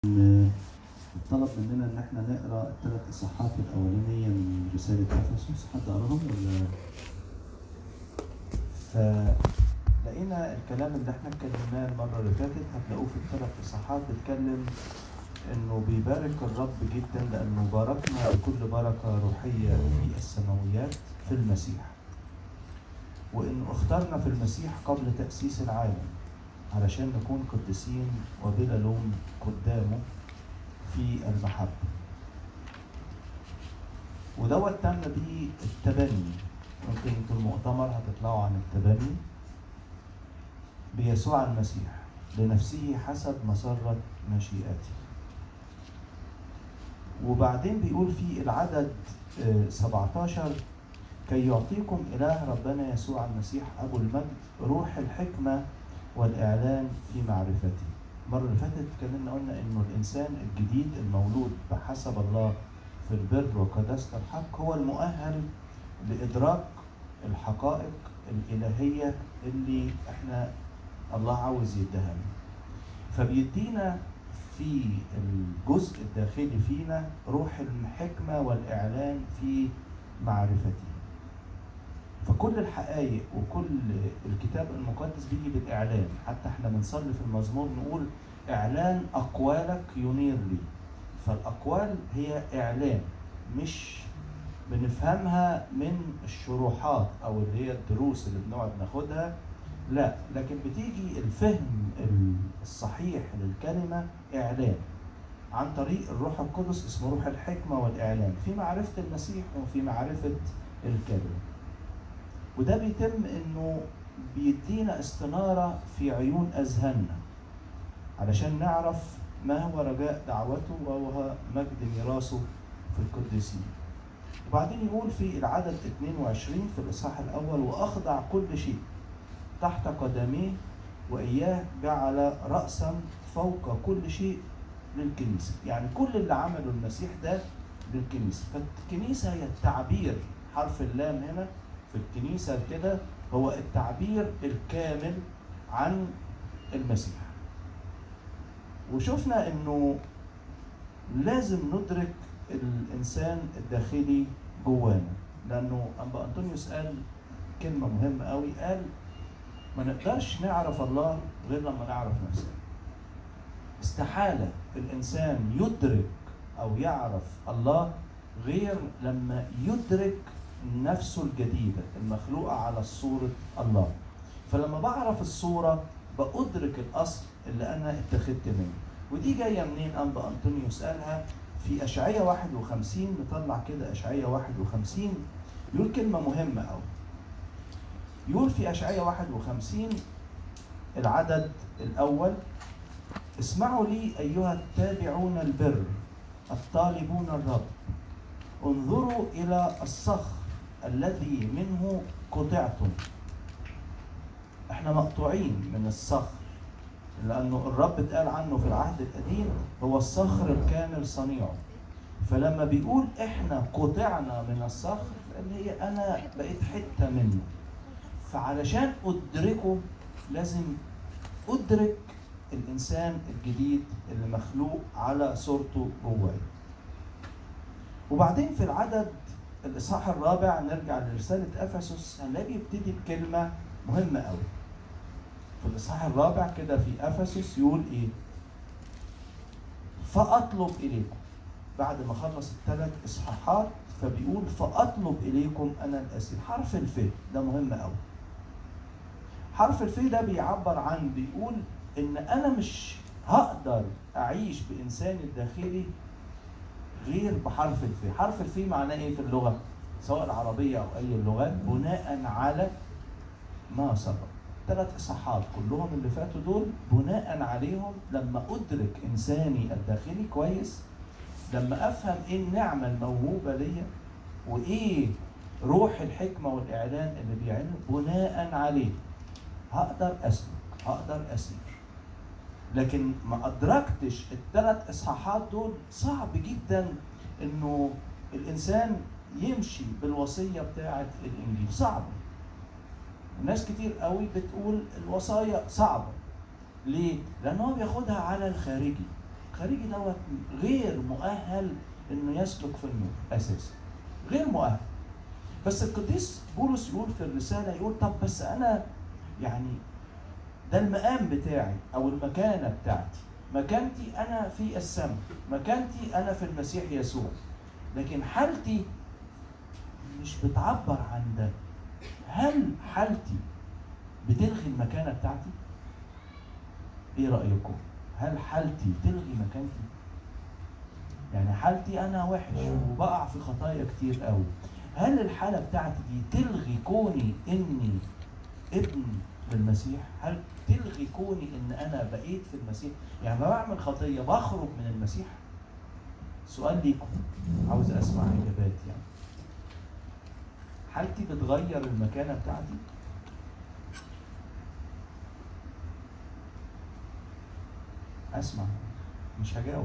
طلب مننا ان احنا نقرا الثلاث اصحاحات الاولانيه من رساله افسس حد قراهم ولا فلقينا الكلام اللي احنا اتكلمناه المره اللي فاتت هتلاقوه في الثلاث اصحاحات بيتكلم انه بيبارك الرب جدا لانه باركنا بكل بركه روحيه في السماويات في المسيح وانه اختارنا في المسيح قبل تاسيس العالم علشان نكون قديسين وبلا لوم قدامه في المحبة ودوت تم بيه التبني ممكن في المؤتمر هتطلعوا عن التبني بيسوع المسيح لنفسه حسب مسرة مشيئته وبعدين بيقول في العدد 17 كي يعطيكم إله ربنا يسوع المسيح أبو المجد روح الحكمة والإعلان في معرفته المرة اللي فاتت اتكلمنا قلنا إنه الإنسان الجديد المولود بحسب الله في البر وقداسة الحق هو المؤهل لإدراك الحقائق الإلهية اللي إحنا الله عاوز يديها لنا. فبيدينا في الجزء الداخلي فينا روح الحكمة والإعلان في معرفته. فكل الحقائق وكل الكتاب المقدس بيجي بالاعلان حتى احنا بنصلي في المزمور نقول اعلان اقوالك ينير لي فالاقوال هي اعلان مش بنفهمها من الشروحات او اللي هي الدروس اللي بنقعد ناخدها لا لكن بتيجي الفهم الصحيح للكلمه اعلان عن طريق الروح القدس اسمه روح الحكمه والاعلان في معرفه المسيح وفي معرفه الكلمه وده بيتم انه بيدينا استنارة في عيون اذهاننا علشان نعرف ما هو رجاء دعوته وهو مجد ميراثه في القديسين وبعدين يقول في العدد 22 في الاصحاح الاول واخضع كل شيء تحت قدميه واياه جعل راسا فوق كل شيء للكنيسه يعني كل اللي عمله المسيح ده للكنيسه فالكنيسه هي التعبير حرف اللام هنا في الكنيسة كده هو التعبير الكامل عن المسيح وشفنا انه لازم ندرك الانسان الداخلي جوانا لانه انبا انطونيوس قال كلمه مهمه قوي قال ما نقدرش نعرف الله غير لما نعرف نفسنا استحاله الانسان يدرك او يعرف الله غير لما يدرك نفسه الجديدة المخلوقة على صورة الله فلما بعرف الصورة بأدرك الأصل اللي أنا اتخذت منه ودي جاية منين أنبا أنطونيوس قالها في أشعية 51 نطلع كده أشعية 51 يقول كلمة مهمة أوي يقول في أشعية 51 العدد الأول اسمعوا لي أيها التابعون البر الطالبون الرب انظروا إلى الصخر الذي منه قطعتم احنا مقطوعين من الصخر لانه الرب اتقال عنه في العهد القديم هو الصخر الكامل صنيعه فلما بيقول احنا قطعنا من الصخر اللي هي انا بقيت حته منه فعلشان ادركه لازم ادرك الانسان الجديد اللي مخلوق على صورته جواي وبعدين في العدد الاصحاح الرابع نرجع لرساله افسس هنلاقي يبتدي بكلمه مهمه قوي في الاصحاح الرابع كده في افسس يقول ايه فاطلب اليكم بعد ما خلص الثلاث اصحاحات فبيقول فاطلب اليكم انا الاسير حرف الف ده مهم قوي حرف الف ده بيعبر عن بيقول ان انا مش هقدر اعيش بانساني الداخلي غير بحرف الفي حرف الفي معناه ايه في اللغه سواء العربيه او اي اللغات بناء على ما سبق ثلاث اصحاحات كلهم اللي فاتوا دول بناء عليهم لما ادرك انساني الداخلي كويس لما افهم ايه النعمه الموهوبه ليا وايه روح الحكمه والاعلان اللي بيعلن بناء عليه هقدر اسلك هقدر اسير لكن ما ادركتش الثلاث اصحاحات دول صعب جدا انه الانسان يمشي بالوصيه بتاعه الانجيل صعب ناس كتير قوي بتقول الوصايا صعبه ليه؟ لان هو بياخدها على الخارجي الخارجي دوت غير مؤهل انه يسلك في النور اساسا غير مؤهل بس القديس بولس يقول في الرساله يقول طب بس انا يعني ده المقام بتاعي او المكانه بتاعتي مكانتي انا في السماء مكانتي انا في المسيح يسوع لكن حالتي مش بتعبر عن ده هل حالتي بتلغي المكانه بتاعتي ايه رايكم هل حالتي تلغي مكانتي يعني حالتي انا وحش وبقع في خطايا كتير قوي هل الحاله بتاعتي دي تلغي كوني اني ابن للمسيح هل تلغي كوني ان انا بقيت في المسيح يعني لما بعمل خطيه بخرج من المسيح سؤال ليكم عاوز اسمع اجابات يعني حالتي بتغير المكانه بتاعتي اسمع مش هجاوب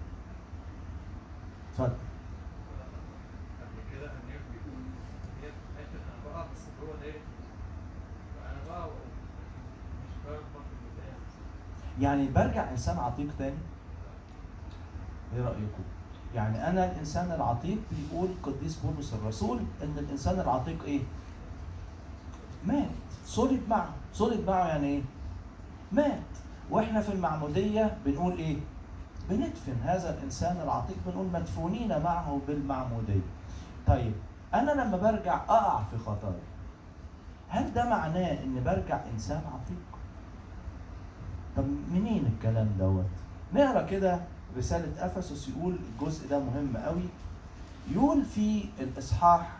اتفضل قبل كده امير بيقول هي حته انا بقع بس جوه دايره فانا بقع مش بربط البدايه يعني برجع انسان عتيق تاني ايه رايكم يعني انا الانسان العتيق بيقول قديس بولس الرسول ان الانسان العتيق ايه مات صلب معه صلب معه يعني ايه مات واحنا في المعموديه بنقول ايه بندفن هذا الانسان العتيق بنقول مدفونين معه بالمعموديه طيب انا لما برجع اقع في خطايا هل ده معناه ان برجع انسان عتيق طب منين الكلام دوت نقرا كده رساله افسس يقول الجزء ده مهم قوي يقول في الاصحاح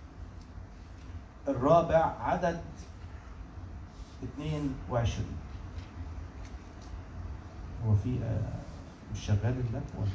الرابع عدد 22 هو في آه، مش شغال اللاب ولا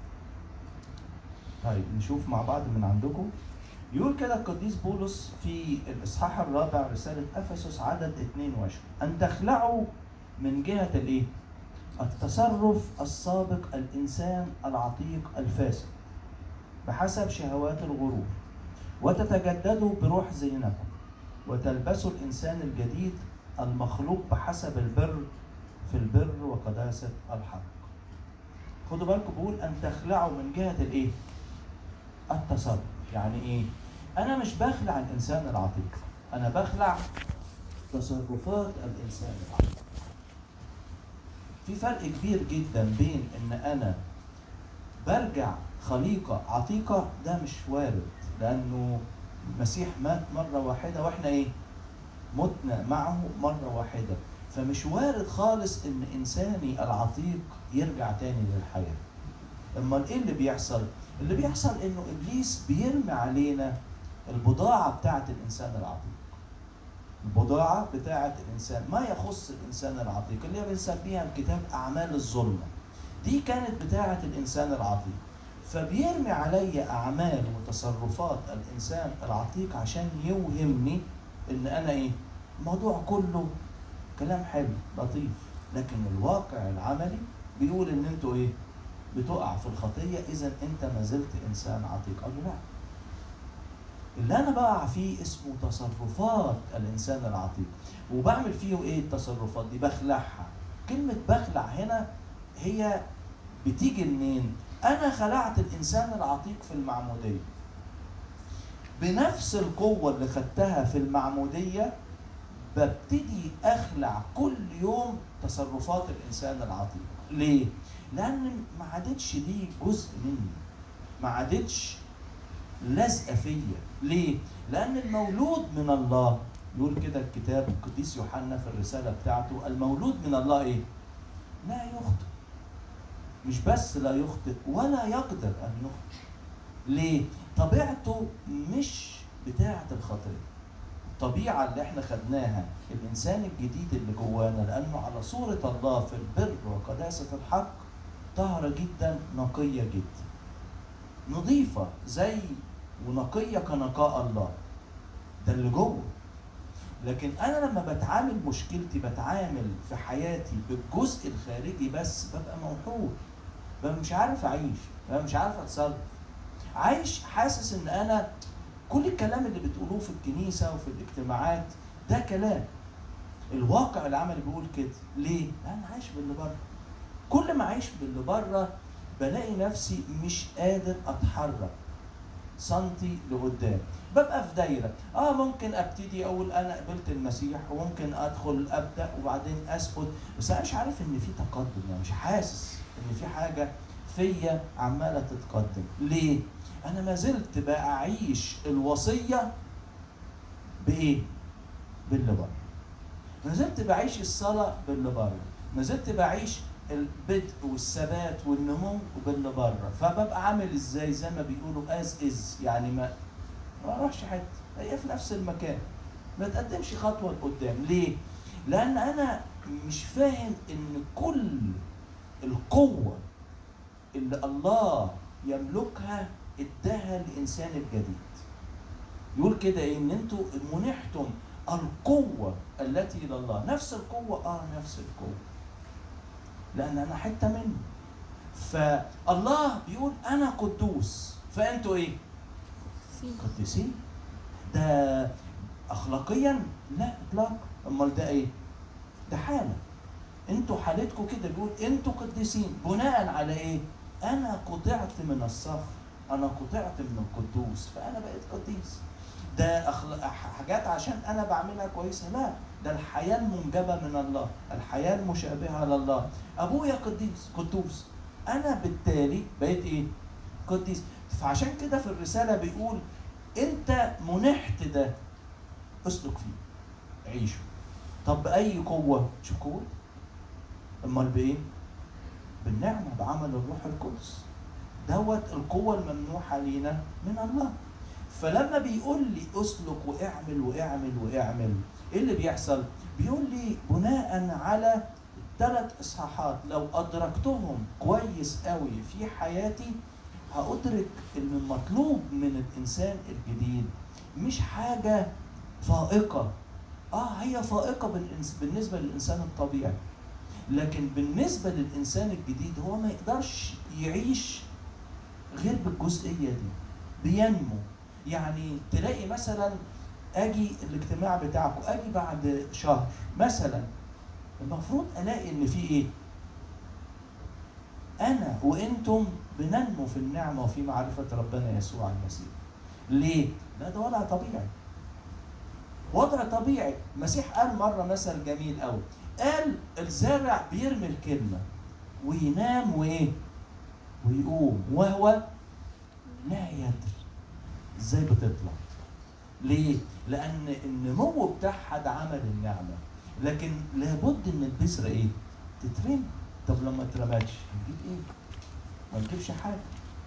طيب نشوف مع بعض من عندكم يقول كده القديس بولس في الاصحاح الرابع رساله افسس عدد 22 ان تخلعوا من جهه الايه؟ التصرف السابق الانسان العتيق الفاسد بحسب شهوات الغرور وتتجددوا بروح ذهنكم وتلبسوا الانسان الجديد المخلوق بحسب البر في البر وقداسه الحق. خدوا بالكم بقول ان تخلعوا من جهه الايه؟ التصرف، يعني ايه؟ انا مش بخلع الانسان العتيق، انا بخلع تصرفات الانسان العتيق. في فرق كبير جدا بين ان انا برجع خليقه عتيقه ده مش وارد لانه المسيح مات مره واحده واحنا ايه؟ متنا معه مره واحده فمش وارد خالص ان انساني العتيق يرجع تاني للحياه امال ايه اللي بيحصل اللي بيحصل انه ابليس بيرمي علينا البضاعه بتاعه الانسان العتيق البضاعه بتاعه الانسان ما يخص الانسان العتيق اللي هي بنسميها الكتاب اعمال الظلمه دي كانت بتاعه الانسان العتيق فبيرمي علي اعمال وتصرفات الانسان العتيق عشان يوهمني ان انا ايه الموضوع كله كلام حلو لطيف لكن الواقع العملي بيقول ان انتوا ايه بتقع في الخطيه اذا انت ما زلت انسان عتيق قال له لا اللي انا بقع فيه اسمه تصرفات الانسان العتيق وبعمل فيه ايه التصرفات دي بخلعها كلمه بخلع هنا هي بتيجي منين انا خلعت الانسان العتيق في المعموديه بنفس القوه اللي خدتها في المعموديه ببتدي اخلع كل يوم تصرفات الانسان العتيق ليه لان ما عادتش دي جزء مني ما عادتش لازقه فيا ليه لان المولود من الله يقول كده الكتاب القديس يوحنا في الرساله بتاعته المولود من الله ايه لا يخطئ مش بس لا يخطئ ولا يقدر ان يخطئ ليه طبيعته مش بتاعه الخطيه الطبيعة اللي احنا خدناها الإنسان الجديد اللي جوانا لأنه على صورة الله في البر وقداسة الحق طاهرة جدا نقية جدا نظيفة زي ونقية كنقاء الله ده اللي جوه لكن أنا لما بتعامل مشكلتي بتعامل في حياتي بالجزء الخارجي بس ببقى موحول ببقى مش عارف أعيش ببقى مش عارف أتصرف عايش حاسس إن أنا كل الكلام اللي بتقولوه في الكنيسة وفي الاجتماعات ده كلام الواقع العملي بيقول كده ليه؟ لأن عايش باللي بره كل ما اعيش باللي بره بلاقي نفسي مش قادر اتحرك سنتي لقدام ببقى في دايره اه ممكن ابتدي اقول انا قبلت المسيح وممكن ادخل ابدا وبعدين اثبت بس انا مش عارف ان في تقدم يعني مش حاسس ان في حاجه فيا عماله تتقدم ليه انا ما زلت بعيش الوصيه بايه باللي بره ما زلت بعيش الصلاه باللي بره ما زلت بعيش البدء والثبات والنمو باللي بره فببقى عامل ازاي زي ما بيقولوا از از يعني ما ما اروحش حته هي في نفس المكان ما تقدمش خطوه لقدام ليه لان انا مش فاهم ان كل القوه اللي الله يملكها اداها للانسان الجديد يقول كده ايه ان انتوا منحتم القوه التي لله نفس القوه اه نفس القوه لان انا حته منه فالله بيقول انا قدوس فانتوا ايه قديسين ده اخلاقيا لا اطلاقا امال ده ايه ده حاله انتوا حالتكم كده بيقول انتوا قديسين بناء على ايه انا قطعت من الصخر انا قطعت من القدوس فانا بقيت قديس ده أخل... حاجات عشان انا بعملها كويسه لا ده الحياه المنجبه من الله الحياه المشابهه لله ابويا قديس قدوس انا بالتالي بقيت ايه قديس فعشان كده في الرساله بيقول انت منحت ده اسلك فيه عيشه طب باي قوه شوف قوه امال بايه بالنعمه بعمل الروح القدس دوت القوه الممنوحه لينا من الله فلما بيقول لي اسلك واعمل واعمل واعمل ايه اللي بيحصل بيقول لي بناء على ثلاث اصحاحات لو ادركتهم كويس قوي في حياتي هادرك ان المطلوب من الانسان الجديد مش حاجه فائقه اه هي فائقه بالإنس- بالنسبه للانسان الطبيعي لكن بالنسبه للانسان الجديد هو ما يقدرش يعيش غير بالجزئيه دي بينمو يعني تلاقي مثلا اجي الاجتماع بتاعكم اجي بعد شهر مثلا المفروض الاقي ان في ايه انا وانتم بننمو في النعمه وفي معرفه ربنا يسوع المسيح ليه لا ده وضع طبيعي وضع طبيعي المسيح قال مره مثل جميل قوي قال الزارع بيرمي الكلمه وينام وايه ويقوم وهو لا يدري ازاي بتطلع ليه لان النمو بتاعها ده عمل النعمه لكن لابد ان البذره ايه تترمي طب لما اترمتش هنجيب ايه ما نجيبش حاجه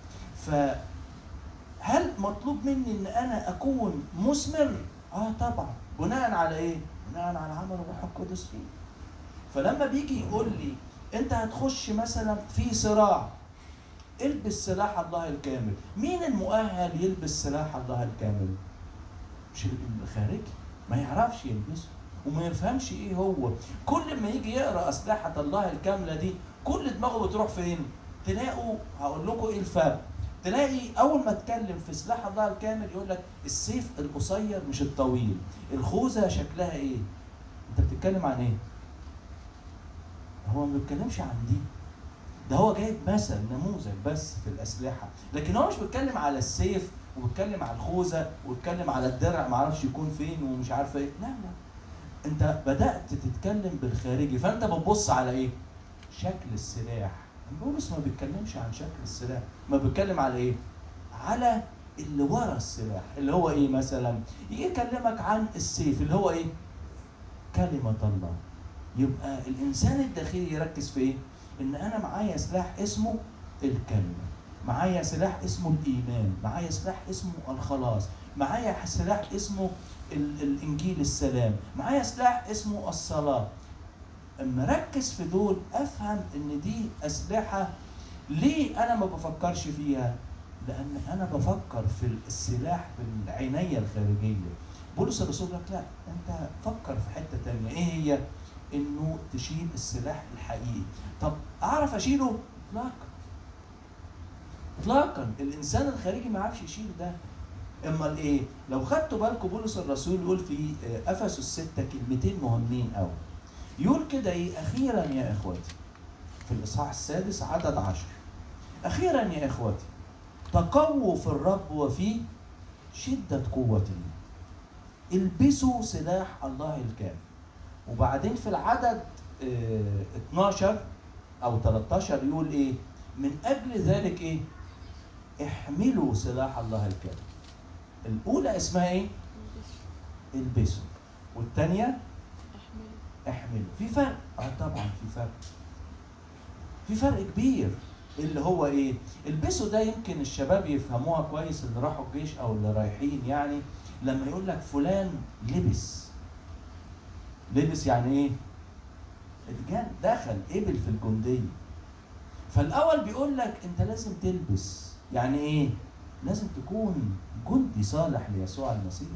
فهل مطلوب مني ان انا اكون مثمر اه طبعا بناء على ايه بناء على عمل الروح القدس فيه فلما بيجي يقول لي انت هتخش مثلا في صراع البس سلاح الله الكامل مين المؤهل يلبس سلاح الله الكامل مش الخارجي ما يعرفش يلبسه وما يفهمش ايه هو كل ما يجي يقرا اسلحه الله الكامله دي كل دماغه بتروح فين تلاقوا هقول لكم ايه الفرق تلاقي اول ما اتكلم في سلاح الله الكامل يقول لك السيف القصير مش الطويل الخوذه شكلها ايه انت بتتكلم عن ايه هو ما بيتكلمش عن دي ده هو جايب مثل نموذج بس في الاسلحه لكن هو مش بيتكلم على السيف وبيتكلم على الخوذه وبيتكلم على الدرع ما اعرفش يكون فين ومش عارف ايه لا لا انت بدات تتكلم بالخارجي فانت بتبص على ايه شكل السلاح بولس ما بيتكلمش عن شكل السلاح ما بيتكلم على ايه على اللي ورا السلاح اللي هو ايه مثلا يجي يكلمك عن السيف اللي هو ايه كلمه الله يبقى الانسان الداخلي يركز في ايه ان انا معايا سلاح اسمه الكلمه معايا سلاح اسمه الايمان معايا سلاح اسمه الخلاص معايا سلاح اسمه ال- الانجيل السلام معايا سلاح اسمه الصلاه اما اركز في دول افهم ان دي اسلحه ليه انا ما بفكرش فيها لان انا بفكر في السلاح بالعنايه الخارجيه بولس الرسول لك لا انت فكر في حته تانية ايه هي انه تشيل السلاح الحقيقي طب اعرف اشيله اطلاقا اطلاقا الانسان الخارجي ما يعرفش يشيل ده امال ايه لو خدتوا بالكم بولس الرسول يقول في آه، افسس 6 كلمتين مهمين قوي يقول كده ايه اخيرا يا اخواتي في الإصحاح السادس عدد عشر أخيرا يا إخوتي تقووا في الرب وفي شدة قوته البسوا سلاح الله الكامل وبعدين في العدد آه، 12 أو 13 يقول إيه من أجل ذلك إيه احملوا سلاح الله الكامل الأولى اسمها إيه البسوا والثانية احملوا في فرق اه طبعا في فرق في فرق كبير اللي هو ايه البسوا ده يمكن الشباب يفهموها كويس اللي راحوا الجيش او اللي رايحين يعني لما يقول لك فلان لبس لبس يعني ايه اتجن دخل قبل في الجنديه فالاول بيقول لك انت لازم تلبس يعني ايه لازم تكون جندي صالح ليسوع المسيح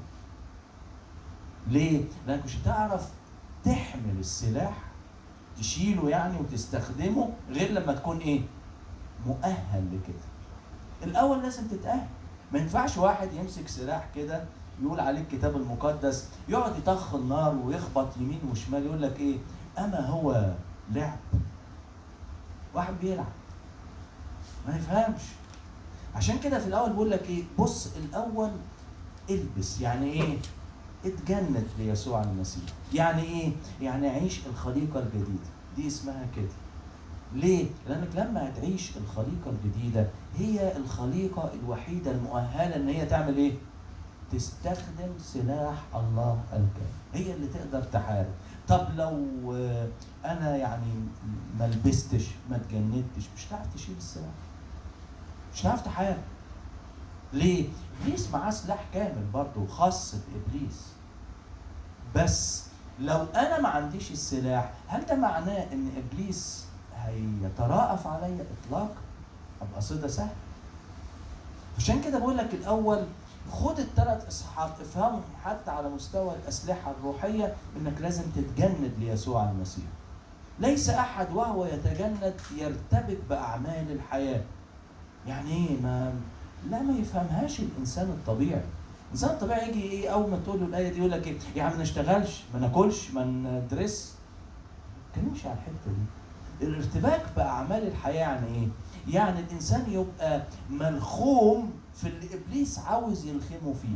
ليه لانك مش هتعرف تحمل السلاح تشيله يعني وتستخدمه غير لما تكون ايه مؤهل لكده الاول لازم تتاهل ما ينفعش واحد يمسك سلاح كده يقول عليه الكتاب المقدس يقعد يطخ النار ويخبط يمين وشمال يقول لك ايه اما هو لعب واحد بيلعب ما يفهمش عشان كده في الاول بيقول لك ايه بص الاول البس يعني ايه اتجند ليسوع المسيح يعني ايه يعني عيش الخليقه الجديده دي اسمها كده ليه لانك لما هتعيش الخليقه الجديده هي الخليقه الوحيده المؤهله ان هي تعمل ايه تستخدم سلاح الله الكامل هي اللي تقدر تحارب طب لو آه، انا يعني ما لبستش ما اتجندتش مش هتعرف تشيل السلاح مش هتعرف تحارب ليه؟ ابليس معاه سلاح كامل برضه خاص بابليس بس لو انا ما عنديش السلاح هل ده معناه ان ابليس هيتراءف عليا اطلاقا ابقى صيده سهل عشان كده بقول لك الاول خد الثلاث اصحاحات افهمهم حتى على مستوى الاسلحه الروحيه انك لازم تتجند ليسوع المسيح ليس احد وهو يتجند يرتبك باعمال الحياه يعني ايه ما لا ما يفهمهاش الانسان الطبيعي الانسان الطبيعي يجي ايه اول ما تقول له الايه دي يقول لك ايه يا عم ما نشتغلش ما ناكلش ما ندرس ما تتكلمش على الحته دي الارتباك باعمال الحياه يعني ايه يعني الانسان يبقى ملخوم في اللي ابليس عاوز يلخمه فيه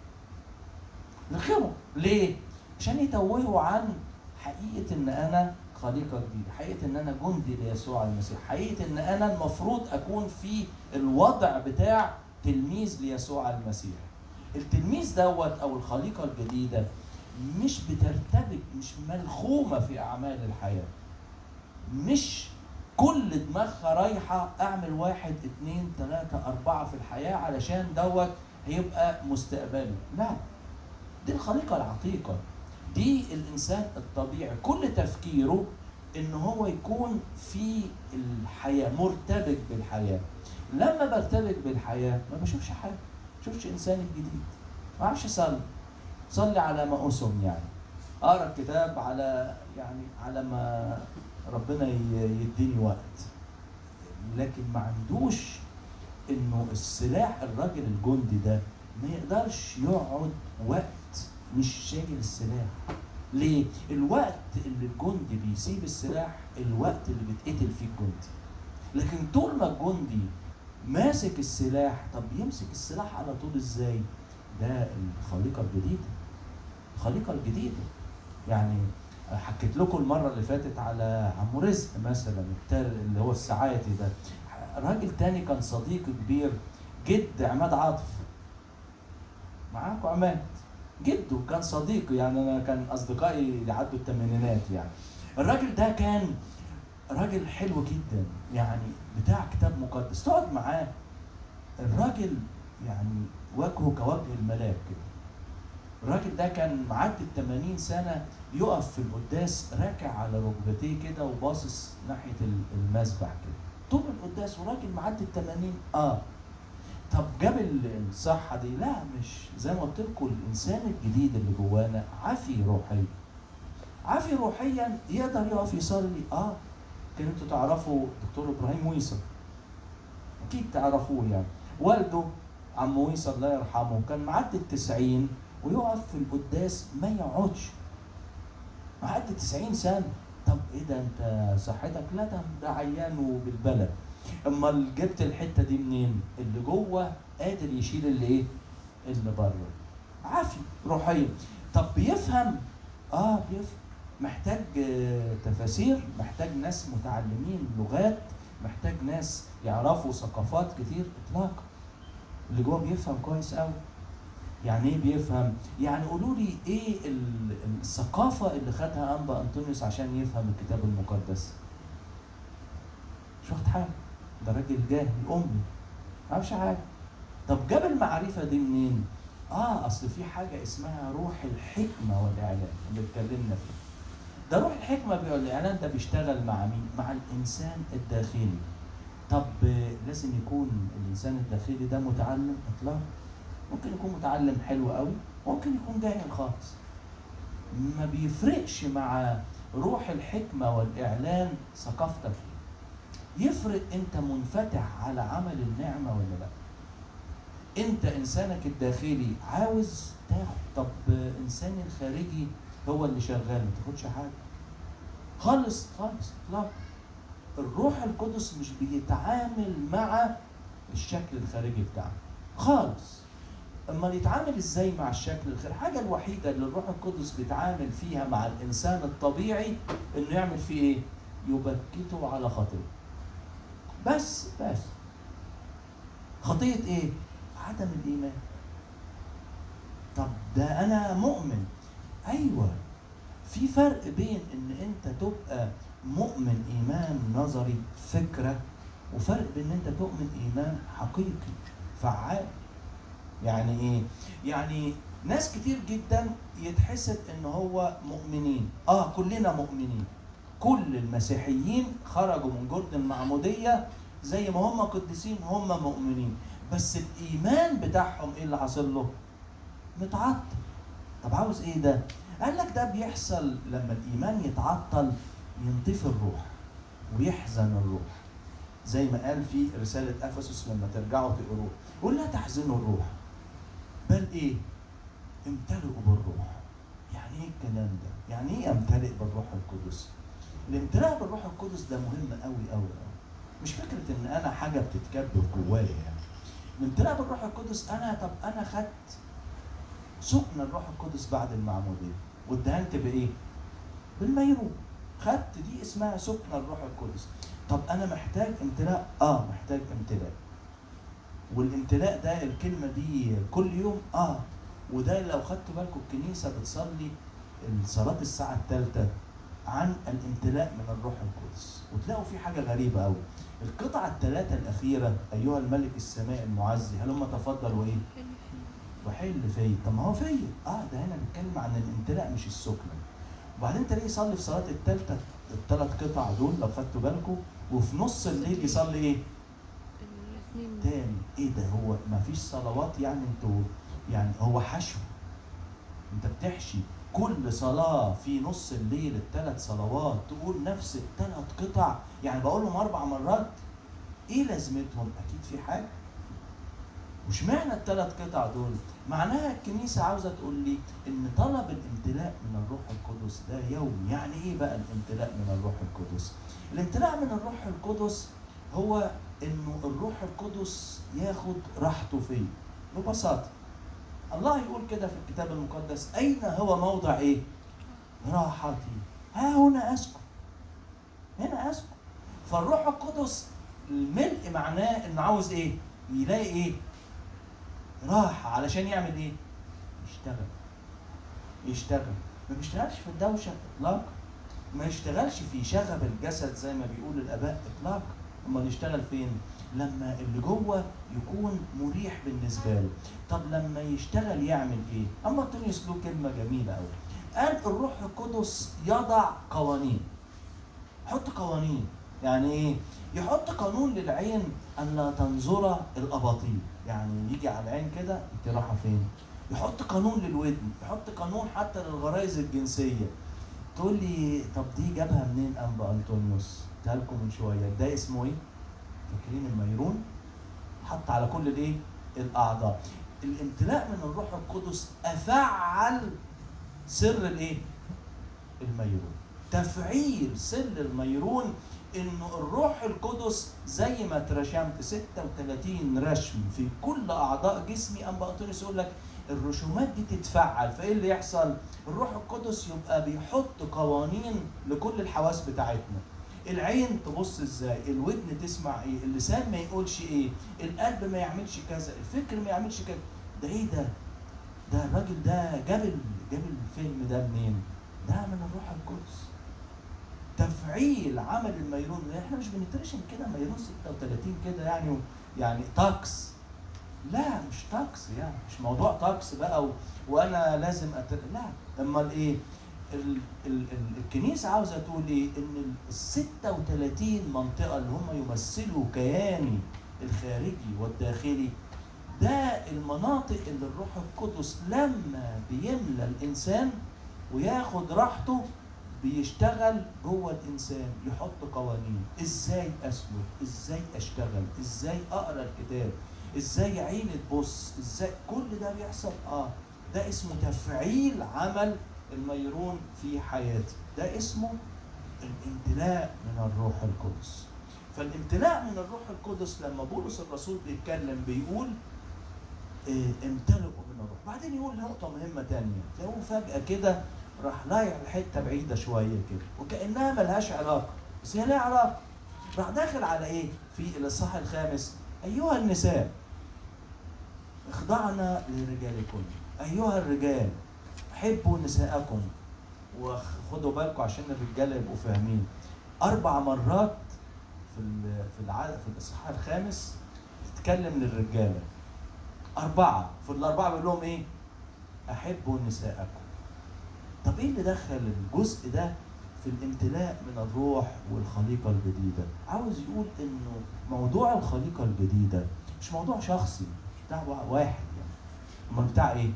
يلخمه ليه عشان يتوهه عن حقيقه ان انا خليقه جديده حقيقه ان انا جندي ليسوع المسيح حقيقه ان انا المفروض اكون في الوضع بتاع تلميذ ليسوع المسيح التلميذ دوت او الخليقه الجديده مش بترتبك مش ملخومه في اعمال الحياه مش كل دماغها رايحه اعمل واحد اتنين تلاته اربعه في الحياه علشان دوت هيبقى مستقبله لا دي الخليقه العتيقه دي الانسان الطبيعي كل تفكيره ان هو يكون في الحياه مرتبك بالحياه لما برتبك بالحياه ما بشوفش حاجه ما بشوفش انسان جديد ما اعرفش اصلي صلي على ما اسم يعني اقرا الكتاب على يعني على ما ربنا ي- يديني وقت لكن ما عندوش انه السلاح الراجل الجندي ده ما يقدرش يقعد وقت مش شايل السلاح ليه؟ الوقت اللي الجندي بيسيب السلاح الوقت اللي بيتقتل فيه الجندي لكن طول ما الجندي ماسك السلاح طب يمسك السلاح على طول ازاي؟ ده الخليقه الجديده الخليقه الجديده يعني حكيت لكم المره اللي فاتت على عم رزق مثلا التار اللي هو السعاتي ده راجل تاني كان صديق كبير جد عماد عاطف معاكم عماد جده كان صديقي يعني انا كان اصدقائي اللي عدوا الثمانينات يعني الراجل ده كان راجل حلو جدا يعني بتاع كتاب مقدس تقعد معاه الراجل يعني وجهه كوجه الملاك كده الراجل ده كان معدي ال 80 سنه يقف في القداس راكع على ركبتيه كده وباصص ناحيه ال- المسبح كده طول القداس وراجل معدي ال 80 اه طب جاب ال- الصحه دي لا مش زي ما قلت لكم الانسان الجديد اللي جوانا عافي روحيا عافي روحيا يقدر يقف يصلي اه كان انتوا تعرفوا دكتور ابراهيم ويصل اكيد تعرفوه يعني والده عم ويصل الله يرحمه كان معدي التسعين ويقف في القداس ما يقعدش معدي 90 سنه طب ايه ده انت صحتك لا ده ده عيان وبالبلد امال جبت الحته دي منين اللي جوه قادر يشيل اللي ايه اللي بره عافي روحيا طب بيفهم اه بيفهم محتاج آه، تفاسير محتاج ناس متعلمين لغات محتاج ناس يعرفوا ثقافات كتير اطلاقا اللي جوه بيفهم كويس قوي يعني ايه بيفهم يعني قولوا لي ايه ال- الثقافه اللي خدها انبا انطونيوس عشان يفهم الكتاب المقدس مش واخد حاجه ده راجل جاهل امي ما يعرفش حاجه طب جاب المعرفه دي منين اه اصل في حاجه اسمها روح الحكمه والاعلان اللي اتكلمنا فيه ده روح الحكمه والاعلان ده بيشتغل مع مين مع الانسان الداخلي طب آه، لازم يكون الانسان الداخلي ده متعلم اطلاقا ممكن يكون متعلم حلو قوي ممكن يكون جاهل خالص ما بيفرقش مع روح الحكمة والإعلان ثقافتك إيه. يفرق أنت منفتح على عمل النعمة ولا لا أنت إنسانك الداخلي عاوز تاخد طب إنساني الخارجي هو اللي شغال ما تاخدش حاجة خالص خالص لا الروح القدس مش بيتعامل مع الشكل الخارجي بتاعنا خالص اما يتعامل ازاي مع الشكل الخارجي الحاجه الوحيده اللي الروح القدس بيتعامل فيها مع الانسان الطبيعي انه يعمل فيه ايه يبكته على خطيه بس بس خطيه ايه عدم الايمان طب ده انا مؤمن ايوه في فرق بين ان انت تبقى مؤمن ايمان نظري فكره وفرق بين ان انت تؤمن ايمان حقيقي فعال يعني ايه يعني ناس كتير جدا يتحسد ان هو مؤمنين اه كلنا مؤمنين كل المسيحيين خرجوا من جرد المعموديه زي ما هم قديسين هم مؤمنين بس الايمان بتاعهم ايه اللي حاصل له متعطل طب عاوز ايه ده قال لك ده بيحصل لما الايمان يتعطل ينطفي الروح ويحزن الروح زي ما قال في رساله افسس لما ترجعوا تقروه يقول لا تحزنوا الروح بل ايه امتلئوا بالروح يعني ايه الكلام ده يعني ايه امتلئ بالروح القدس الامتلاء بالروح القدس ده مهم قوي قوي قوي مش فكره ان انا حاجه بتتكبر جوايا يعني الامتلاء بالروح القدس انا طب انا خدت سكن الروح القدس بعد المعموديه واتدهنت بايه بالميرون خدت دي اسمها سكن الروح القدس طب انا محتاج امتلاء اه محتاج امتلاء والامتلاء ده الكلمه دي كل يوم اه وده لو خدتوا بالكم الكنيسه بتصلي صلاه الساعه الثالثه عن الامتلاء من الروح القدس وتلاقوا في حاجه غريبه قوي القطعه الثلاثه الاخيره ايها الملك السماء المعزي هلم تفضل وايه وحل فيا طب ما هو فيا اه ده هنا بيتكلم عن الامتلاء مش السكنه وبعدين تلاقيه يصلي في صلاه الثالثه الثلاث قطع دول لو خدتوا بالكم وفي نص الليل يصلي ايه؟ الاثنين تاني ايه ده هو ما فيش صلوات يعني انتوا يعني هو حشو انت بتحشي كل صلاة في نص الليل الثلاث صلوات تقول نفس الثلاث قطع يعني بقولهم أربع مرات إيه لازمتهم؟ أكيد في حاجة وش معنى الثلاث قطع دول؟ معناها الكنيسة عاوزة تقول لي إن طلب الامتلاء من الروح القدس ده يوم، يعني إيه بقى الامتلاء من الروح القدس؟ الامتلاء من الروح القدس هو إنه الروح القدس ياخد راحته فيه ببساطة الله يقول كده في الكتاب المقدس أين هو موضع إيه؟ راحتي ها هنا أسكن هنا أسكن فالروح القدس الملء معناه إنه عاوز إيه؟ يلاقي إيه؟ راحة علشان يعمل إيه؟ يشتغل يشتغل ما بيشتغلش في الدوشة إطلاقا ما يشتغلش في شغب الجسد زي ما بيقول الآباء إطلاقا أمال يشتغل فين؟ لما اللي جوه يكون مريح بالنسبه له طب لما يشتغل يعمل ايه اما انطونيوس له كلمه جميله قوي قال الروح القدس يضع قوانين حط قوانين يعني ايه يحط قانون للعين ان لا تنظر الاباطيل يعني يجي على العين كده انت رايحه فين يحط قانون للودن يحط قانون حتى للغرائز الجنسيه تقول لي طب دي جابها منين انبا انطونيوس قلتها لكم من شويه ده اسمه ايه فاكرين الميرون حط على كل الايه الاعضاء الامتلاء من الروح القدس افعل سر الايه الميرون تفعيل سر الميرون انه الروح القدس زي ما اترشمت 36 رشم في كل اعضاء جسمي ام بطرس يقول لك الرسومات دي تتفعل فايه اللي يحصل؟ الروح القدس يبقى بيحط قوانين لكل الحواس بتاعتنا. العين تبص ازاي؟ الودن تسمع ايه؟ اللسان ما يقولش ايه؟ القلب ما يعملش كذا، الفكر ما يعملش كذا. ده ايه ده؟ ده الراجل ده جاب ال- جاب الفيلم ده منين؟ ده من الروح القدس. تفعيل عمل الميرون احنا مش بنترشم كده ميرون 36 كده يعني يعني طقس لا مش طقس يعني مش موضوع طقس بقى و... وانا لازم أت... لا امال ايه ال... ال... ال... الكنيسه عاوزه تقول ايه ان ال 36 منطقه اللي هم يمثلوا كياني الخارجي والداخلي ده المناطق اللي الروح القدس لما بيملى الانسان وياخد راحته بيشتغل جوه الانسان يحط قوانين ازاي اسلك ازاي اشتغل ازاي اقرا الكتاب ازاي عيني تبص ازاي كل ده بيحصل اه ده اسمه تفعيل عمل الميرون في حياتي ده اسمه الامتلاء من الروح القدس فالامتلاء من الروح القدس لما بولس الرسول بيتكلم بيقول إيه، امتلئوا من الروح بعدين يقول نقطة مهمة تانية تلاقوه فجأة كده راح لايع لحتة بعيدة شوية كده وكأنها ملهاش علاقة بس هي لها علاقة راح داخل على ايه في الاصحاح الخامس ايها النساء اخضعنا لرجالكم ايها الرجال حبوا نساءكم وخدوا بالكم عشان الرجاله يبقوا فاهمين اربع مرات في ال- في العدد في الاصحاح الخامس تتكلم للرجاله اربعه في الاربعه بيقول لهم ايه احبوا نساءكم طب ايه اللي دخل الجزء ده في الامتلاء من الروح والخليقة الجديدة عاوز يقول انه موضوع الخليقة الجديدة مش موضوع شخصي مش بتاع واحد يعني امال بتاع ايه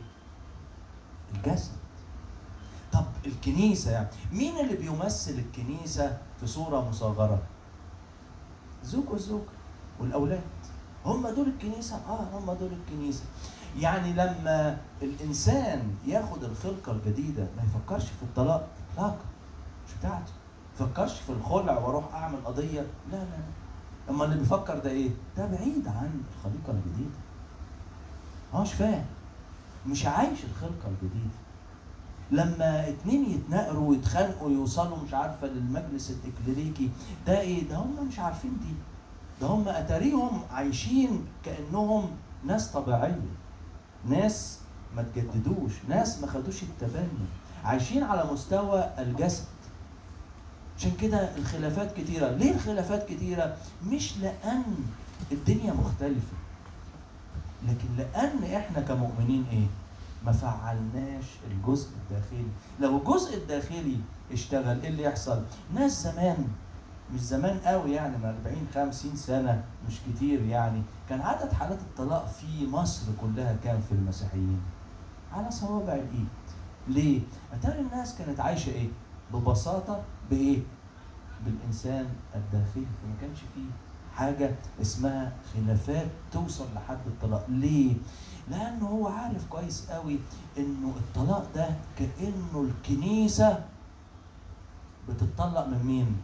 الجسد طب الكنيسة يعني مين اللي بيمثل الكنيسة في صورة مصغرة الزوج والزوجة والأولاد هم دول الكنيسة اه هم دول الكنيسة يعني لما الإنسان ياخد الخلقة الجديدة ما يفكرش في الطلاق إطلاقا مش بتاعته ما يفكرش في الخلع واروح اعمل قضيه لا لا لا اما اللي بيفكر ده ايه ده بعيد عن الخليقه الجديده هو مش فاهم مش عايش الخلقه الجديده لما اتنين يتناقروا ويتخانقوا يوصلوا مش عارفه للمجلس الاكليريكي ده ايه ده هم مش عارفين دي ده هم اتاريهم عايشين كانهم ناس طبيعيه ناس ما تجددوش ناس ما خدوش التبني عايشين على مستوى الجسد عشان كده الخلافات كتيرة ليه الخلافات كتيرة مش لأن الدنيا مختلفة لكن لأن احنا كمؤمنين ايه ما فعلناش الجزء الداخلي لو الجزء الداخلي اشتغل ايه اللي يحصل ناس زمان مش زمان قوي يعني من 40 50 سنة مش كتير يعني كان عدد حالات الطلاق في مصر كلها كام في المسيحيين على صوابع الايد ليه؟ أتاري الناس كانت عايشة إيه؟ ببساطة بإيه؟ بالإنسان الداخلي فما كانش فيه حاجة اسمها خلافات توصل لحد الطلاق ليه؟ لأنه هو عارف كويس قوي إنه الطلاق ده كأنه الكنيسة بتطلق من مين؟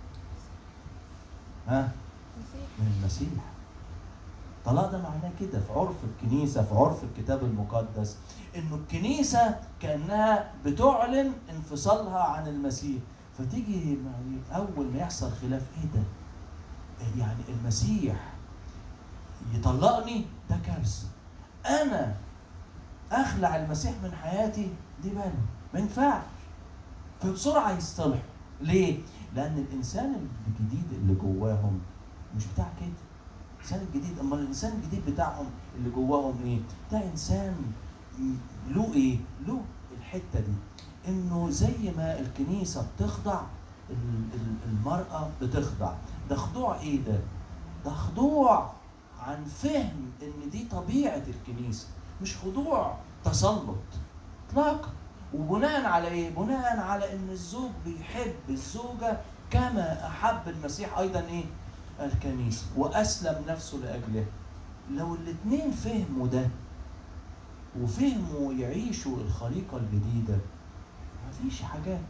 ها؟ مسيح من المسيح طلاق ده معناه كده في عرف الكنيسة في عرف الكتاب المقدس انه الكنيسة كأنها بتعلن انفصالها عن المسيح فتيجي ما- اول ما يحصل خلاف ايه ده يعني المسيح يطلقني ده كارثة انا اخلع المسيح من حياتي دي باله ما ينفعش فبسرعة يصطلحوا ليه؟ لأن الإنسان الجديد اللي جواهم مش بتاع كده الانسان الجديد اما الانسان الجديد بتاعهم اللي جواهم ايه ده انسان م- له ايه له الحته دي انه زي ما الكنيسه بتخضع ال- ال- المراه بتخضع ده خضوع ايه ده ده خضوع عن فهم ان دي طبيعه الكنيسه مش خضوع تسلط اطلاقا وبناء على ايه بناء على ان الزوج بيحب الزوجه كما احب المسيح ايضا ايه الكنيسة وأسلم نفسه لأجلها لو الاتنين فهموا ده وفهموا يعيشوا الخليقة الجديدة مفيش حاجات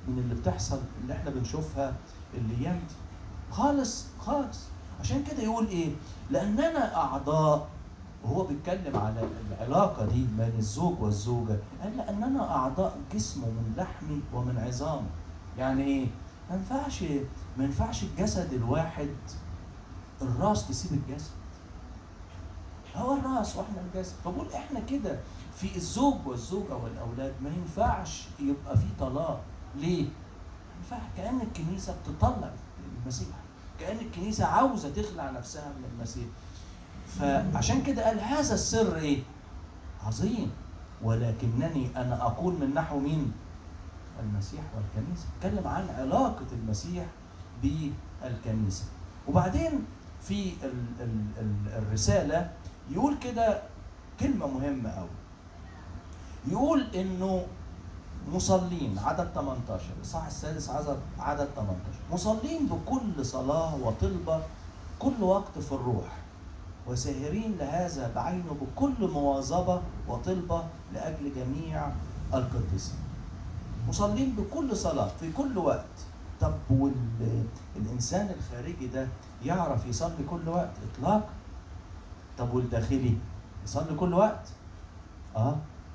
من اللي بتحصل اللي احنا بنشوفها الايام دي خالص خالص عشان كده يقول ايه لاننا اعضاء وهو بيتكلم على العلاقه دي بين الزوج والزوجه قال لاننا اعضاء جسمه من لحمي ومن عظامه يعني ايه ما ينفعش ما ينفعش الجسد الواحد الراس تسيب الجسد هو الراس واحنا الجسد فبقول احنا كده في الزوج والزوجه والاولاد ما ينفعش يبقى في طلاق ليه؟ ما ينفعش كان الكنيسه بتطلع المسيح كان الكنيسه عاوزه تخلع نفسها من المسيح فعشان كده قال هذا السر ايه؟ عظيم ولكنني انا اقول من نحو مين؟ المسيح والكنيسه اتكلم عن علاقه المسيح بالكنيسه وبعدين في ال- ال- ال- الرساله يقول كده كلمه مهمه قوي يقول انه مصلين عدد 18 الصح السادس عدد عدد 18 مصلين بكل صلاه وطلبه كل وقت في الروح وساهرين لهذا بعينه بكل مواظبه وطلبه لاجل جميع القديسين مصلين بكل صلاه في كل وقت طب والانسان الخارجي ده يعرف يصلي كل وقت اطلاقا طب والداخلي يصلي كل وقت اه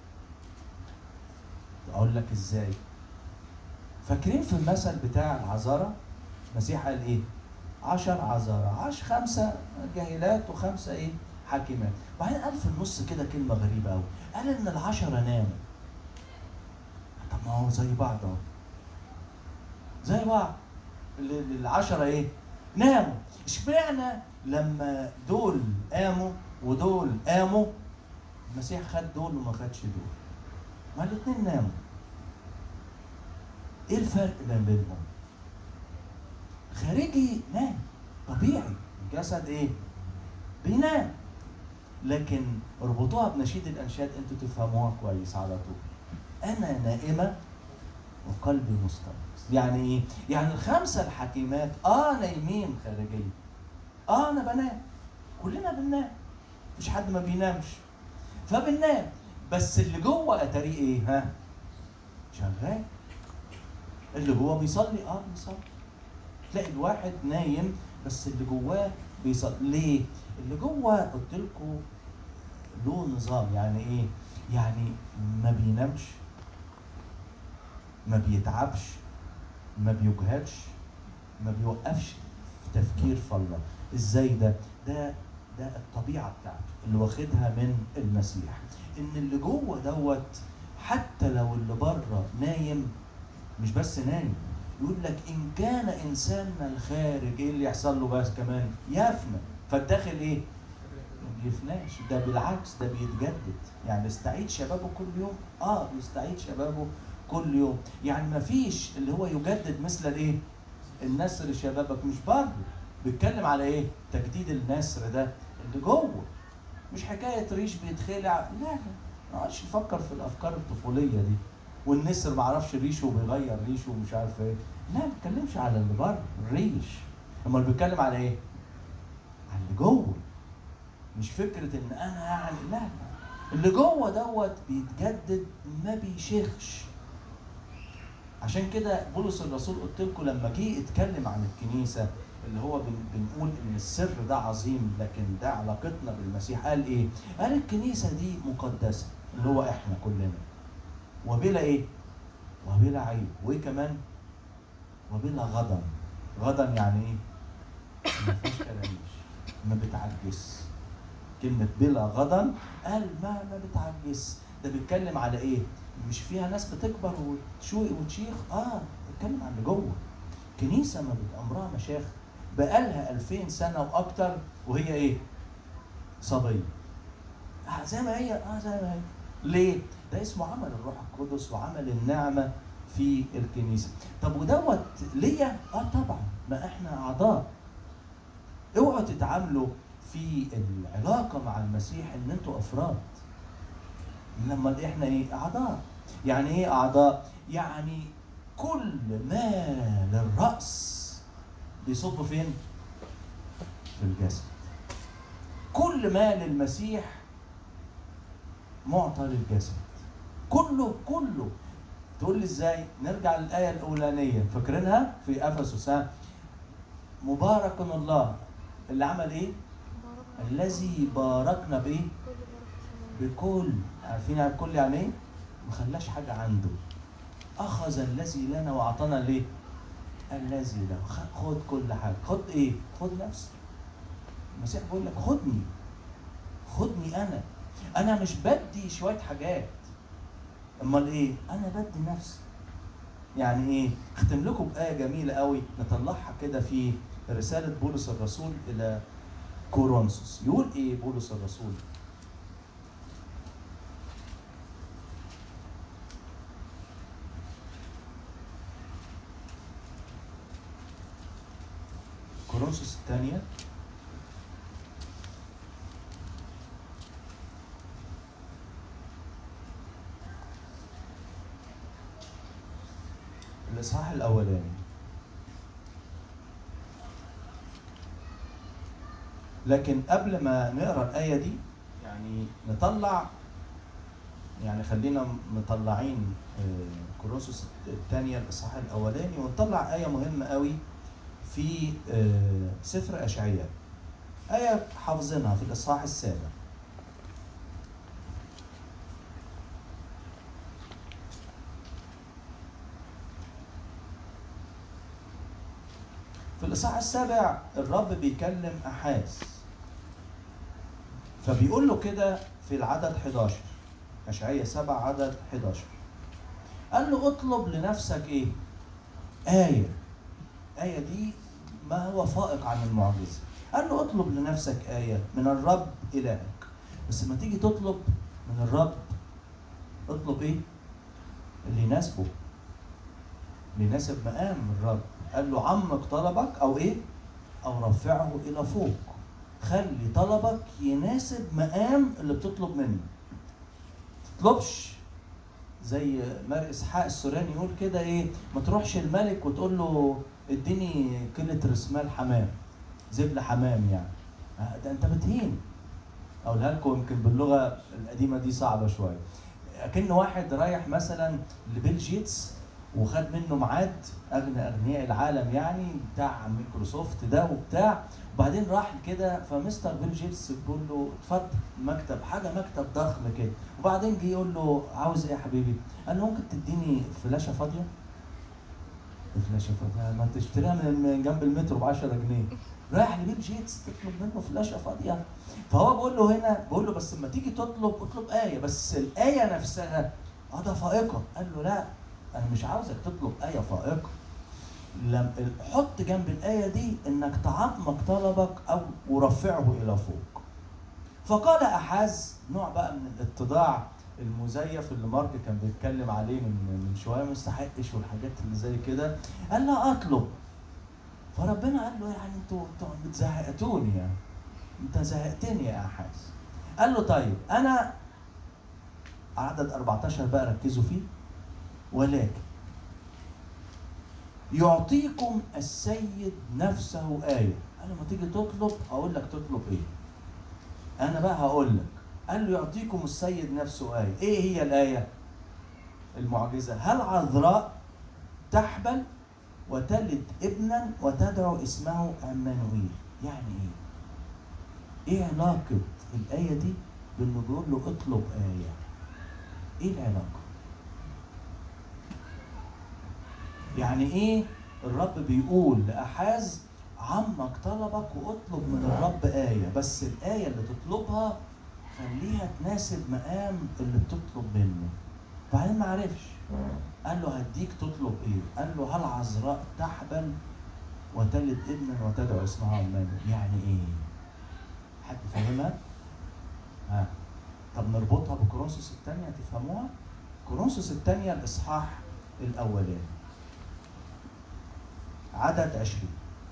اقول لك ازاي فاكرين في المثل بتاع العذارى المسيح قال ايه عشر عذارى عش خمسة جاهلات وخمسة ايه حاكمات وبعدين قال في النص كده كلمة غريبة قوي قال ان العشرة ناموا طب ما هو زي بعض اهو زي بعض ال- ال- العشرة ايه ناموا اشمعنى لما دول قاموا ودول قاموا المسيح خد دول وما خدش دول ما الاثنين ناموا ايه الفرق ما بينهم خارجي نام طبيعي الجسد ايه بينام لكن اربطوها بنشيد الانشاد انتوا تفهموها كويس على طول انا نائمه وقلبي مستيقظ يعني ايه يعني الخمسه الحكيمات اه نايمين خارجيا اه انا بنام كلنا بننام مفيش حد ما بينامش فبننام بس اللي جوه اتاريه ايه ها شغال اللي جوه بيصلي اه بيصلي تلاقي الواحد نايم بس اللي جواه بيصلي ليه اللي جوه قلت لكم له نظام يعني ايه يعني ما بينامش ما بيتعبش ما بيجهدش ما بيوقفش في تفكير في الله ازاي ده ده ده الطبيعه بتاعته اللي واخدها من المسيح ان اللي جوه دوت حتى لو اللي بره نايم مش بس نايم يقول لك ان كان انساننا الخارج ايه اللي يحصل له بس كمان يفنى فالداخل ايه ما بيفناش ده بالعكس ده بيتجدد يعني بيستعيد شبابه كل يوم اه بيستعيد شبابه كل يوم يعني ما فيش اللي هو يجدد مثل الايه النسر شبابك مش برضه بيتكلم على ايه تجديد النسر ده اللي جوه مش حكايه ريش بيتخلع لا لا ما نقعدش نفكر في الافكار الطفوليه دي والنسر ما عرفش ريشه وبيغير ريشه ومش عارف ايه لا ما بيتكلمش على اللي بره الريش امال بيتكلم على ايه على اللي جوه مش فكره ان انا يعني لا لا اللي جوه دوت بيتجدد ما بيشيخش عشان كده بولس الرسول قلت لكم لما جه اتكلم عن الكنيسه اللي هو بن بنقول ان السر ده عظيم لكن ده علاقتنا بالمسيح قال ايه؟ قال الكنيسه دي مقدسه اللي هو احنا كلنا وبلا ايه؟ وبلا عيب وايه كمان؟ وبلا غضن غضن يعني ايه؟ ما فيهاش كلاميش ما بتعجز كلمة بلا غضن قال ما ما بتعجز ده بيتكلم على ايه؟ مش فيها ناس بتكبر وتشوق وتشيخ اه بيتكلم عن اللي جوه كنيسة ما بت- عمرها مشايخ بقالها 2000 سنة وأكتر وهي إيه؟ صبية. آه زي ما هي اه زي ما هي. ليه؟ ده اسمه عمل الروح القدس وعمل النعمة في الكنيسة. طب ودوت ليا؟ اه طبعا ما احنا أعضاء. اوعوا تتعاملوا في العلاقة مع المسيح إن أنتوا أفراد. لما احنا ايه؟ أعضاء. يعني ايه أعضاء؟ يعني كل ما للرأس بيصب فين؟ في الجسد. كل ما للمسيح معطى للجسد. كله كله تقول لي ازاي نرجع للايه الاولانيه فاكرينها في افسس ها مبارك الله اللي عمل ايه الذي باركنا بايه بكل عارفين يعني الكل يعني ايه ما خلاش حاجه عنده اخذ الذي لنا واعطانا ليه الذي له خ- خد كل حاجه خد ايه خد نفسي المسيح بيقول لك خدني خدني انا انا مش بدي شويه حاجات امال ايه انا بدي نفسي يعني ايه اختم لكم بايه جميله قوي نطلعها كده في رساله بولس الرسول الى كورنثوس يقول ايه بولس الرسول كورنثوس الثانيه الإصحاح الأولاني لكن قبل ما نقرا الآية دي يعني نطلع يعني خلينا مطلعين آه، كورنثوس الثانية الإصحاح الأولاني ونطلع آية مهمة قوي في آه، سفر أشعياء آية حافظينها في الإصحاح السابع في الإصحاح السابع الرب بيكلم أحاز فبيقول له كده في العدد 11 أشعية 7 عدد 11 قال له اطلب لنفسك إيه؟ آية آية دي ما هو فائق عن المعجزة قال له اطلب لنفسك آية من الرب إلهك بس لما تيجي تطلب من الرب اطلب إيه؟ اللي يناسبه اللي يناسب مقام الرب قال له عمق طلبك او ايه او رفعه الى فوق خلي طلبك يناسب مقام اللي بتطلب منه تطلبش زي مار اسحاق السوراني يقول كده ايه ما تروحش الملك وتقول له اديني كيلة رسمال حمام زبل حمام يعني آه، ده انت بتهين اقولها لكم يمكن باللغه القديمه دي صعبه شويه اكن واحد رايح مثلا لبيل جيتس وخد منه ميعاد اغنى اغنياء العالم يعني بتاع مايكروسوفت ده وبتاع وبعدين راح كده فمستر بيل جيتس بيقول له اتفضل مكتب حاجه مكتب ضخم كده وبعدين جه يقول له عاوز ايه يا حبيبي؟ قال له ممكن تديني فلاشه فاضيه؟ فلاشه فاضيه ما تشتريها من من جنب المترو ب 10 جنيه رايح لبيل جيتس تطلب منه فلاشه فاضيه فهو بيقول له هنا بيقول له بس لما تيجي تطلب اطلب ايه بس الايه نفسها اه ده فائقه قال له لا انا مش عاوزك تطلب ايه فائقه لم حط جنب الايه دي انك تعمق طلبك او ورفعه الى فوق فقال احاز نوع بقى من الاتضاع المزيف اللي مارك كان بيتكلم عليه من من شويه ما يستحقش والحاجات اللي زي كده قال لا اطلب فربنا قال له يعني انتوا انتوا بتزهقتوني يعني انت زهقتني يا احاز قال له طيب انا عدد 14 بقى ركزوا فيه ولكن يعطيكم السيد نفسه آية قال لما تيجي تطلب أقول لك تطلب إيه أنا بقى هقول لك قال له يعطيكم السيد نفسه آية إيه هي الآية المعجزة هل عذراء تحبل وتلد ابنا وتدعو اسمه عمانوئيل يعني ايه ايه علاقة الآية دي بانه بيقول له اطلب آية ايه العلاقة يعني ايه الرب بيقول لأحاز عمك طلبك واطلب من الرب آية بس الآية اللي تطلبها خليها تناسب مقام اللي بتطلب منه بعدين ما عرفش قال له هديك تطلب ايه قال له هل عذراء تحبل وتلد ابنا وتدعو اسمه عمان يعني ايه حد فاهمها ها طب نربطها بكورنثوس الثانية تفهموها كورنثوس الثانية الإصحاح الأولاني عدد عشرين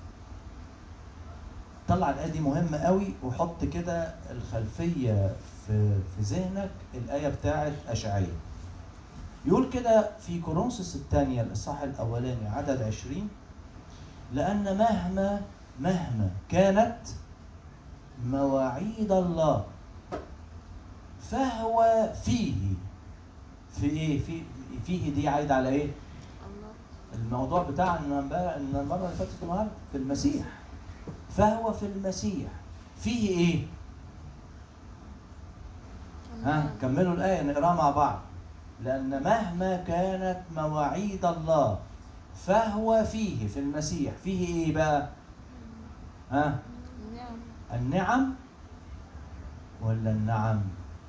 طلع الآية دي مهمة قوي وحط كده الخلفية في في ذهنك الآية بتاعت أشعية يقول كده في كورنثوس الثانية الإصحاح الأولاني عدد عشرين لأن مهما مهما كانت مواعيد الله فهو فيه في ايه في فيه دي عايده على ايه الله الموضوع بتاعنا امبارح ان المره اللي فاتت النهارده في المسيح فهو في المسيح فيه ايه ها الله. كملوا الآية نقراها مع بعض لأن مهما كانت مواعيد الله فهو فيه في المسيح فيه إيه بقى؟ ها نعم النعم ولا النعم؟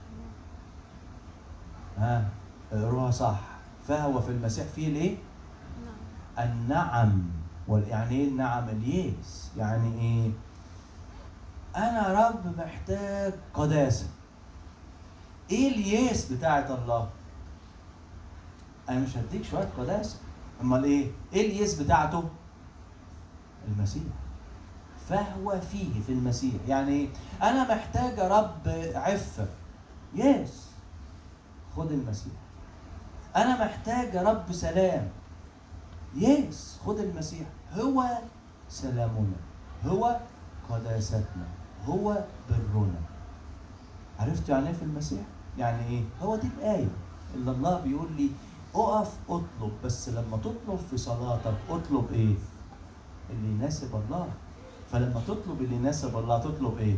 ها اقروها صح فهو في المسيح فيه الإيه؟ نعم النعم وال- يعني ايه النعم الياس يعني ايه انا رب محتاج قداسه ايه الياس بتاعت الله انا مش هديك شويه قداسه امال ايه ايه الياس بتاعته المسيح فهو فيه في المسيح يعني ايه انا محتاج يا رب عفه ياس خد المسيح انا محتاج يا رب سلام يس خد المسيح هو سلامنا هو قداستنا هو برنا عرفت يعني ايه في المسيح يعني ايه هو دي الايه اللي الله بيقول لي اقف اطلب بس لما تطلب في صلاتك اطلب ايه اللي يناسب الله فلما تطلب اللي يناسب الله تطلب ايه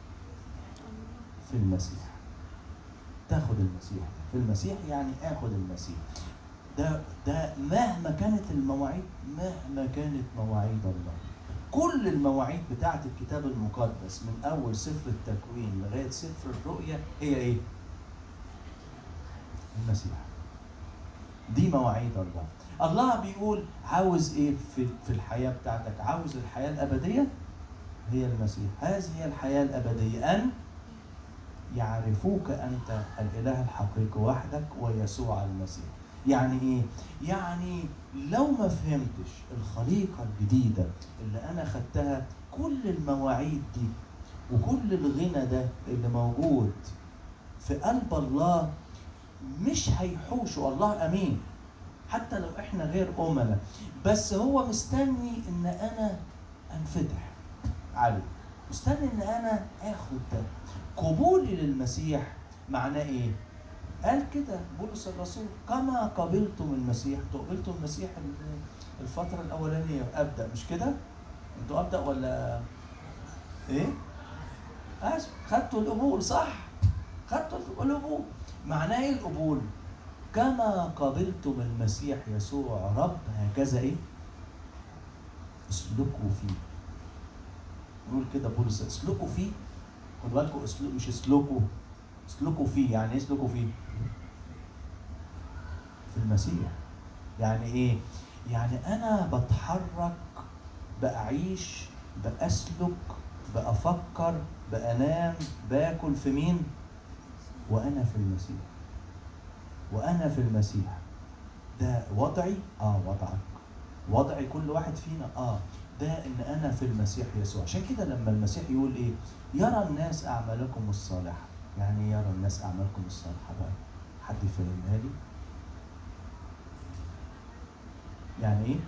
في المسيح تاخد المسيح في المسيح يعني اخد المسيح ده ده مهما كانت المواعيد مهما كانت مواعيد الله كل المواعيد بتاعت الكتاب المقدس من اول سفر التكوين لغايه سفر الرؤيا هي ايه المسيح دي مواعيد الله الله بيقول عاوز ايه في في الحياه بتاعتك عاوز الحياه الابديه هي المسيح هذه هي الحياه الابديه ان يعرفوك انت الاله الحقيقي وحدك ويسوع المسيح يعني ايه يعني لو ما فهمتش الخليقه الجديده اللي انا خدتها كل المواعيد دي وكل الغنى ده اللي موجود في قلب الله مش هيحوشوا الله امين حتى لو احنا غير امنا بس هو مستني ان انا انفتح عليه مستني ان انا اخد ده قبولي للمسيح معناه ايه قال كده بولس الرسول كما قبلتم المسيح قبلتم المسيح ال- الفترة الأولانية أبدأ مش كده؟ أنتوا أبدأ ولا إيه؟ أسف خدتوا القبول صح؟ خدتوا القبول معناه إيه القبول؟ كما قبلتم المسيح يسوع رب هكذا إيه؟ اسلكوا فيه نقول كده بولس اسلكوا فيه خدوا بالكم اسلو مش اسلكوا اسلكوا فيه يعني ايه اسلكوا فيه؟ في المسيح يعني ايه؟ يعني انا بتحرك باعيش باسلك بافكر بانام باكل في مين؟ وانا في المسيح وانا في المسيح ده وضعي اه وضعك وضعي كل واحد فينا اه ده ان انا في المسيح يسوع عشان كده لما المسيح يقول ايه يرى الناس اعمالكم الصالحه يعني إيه يرى الناس اعمالكم الصالحه بقى حد يفهمها لي يعني ايه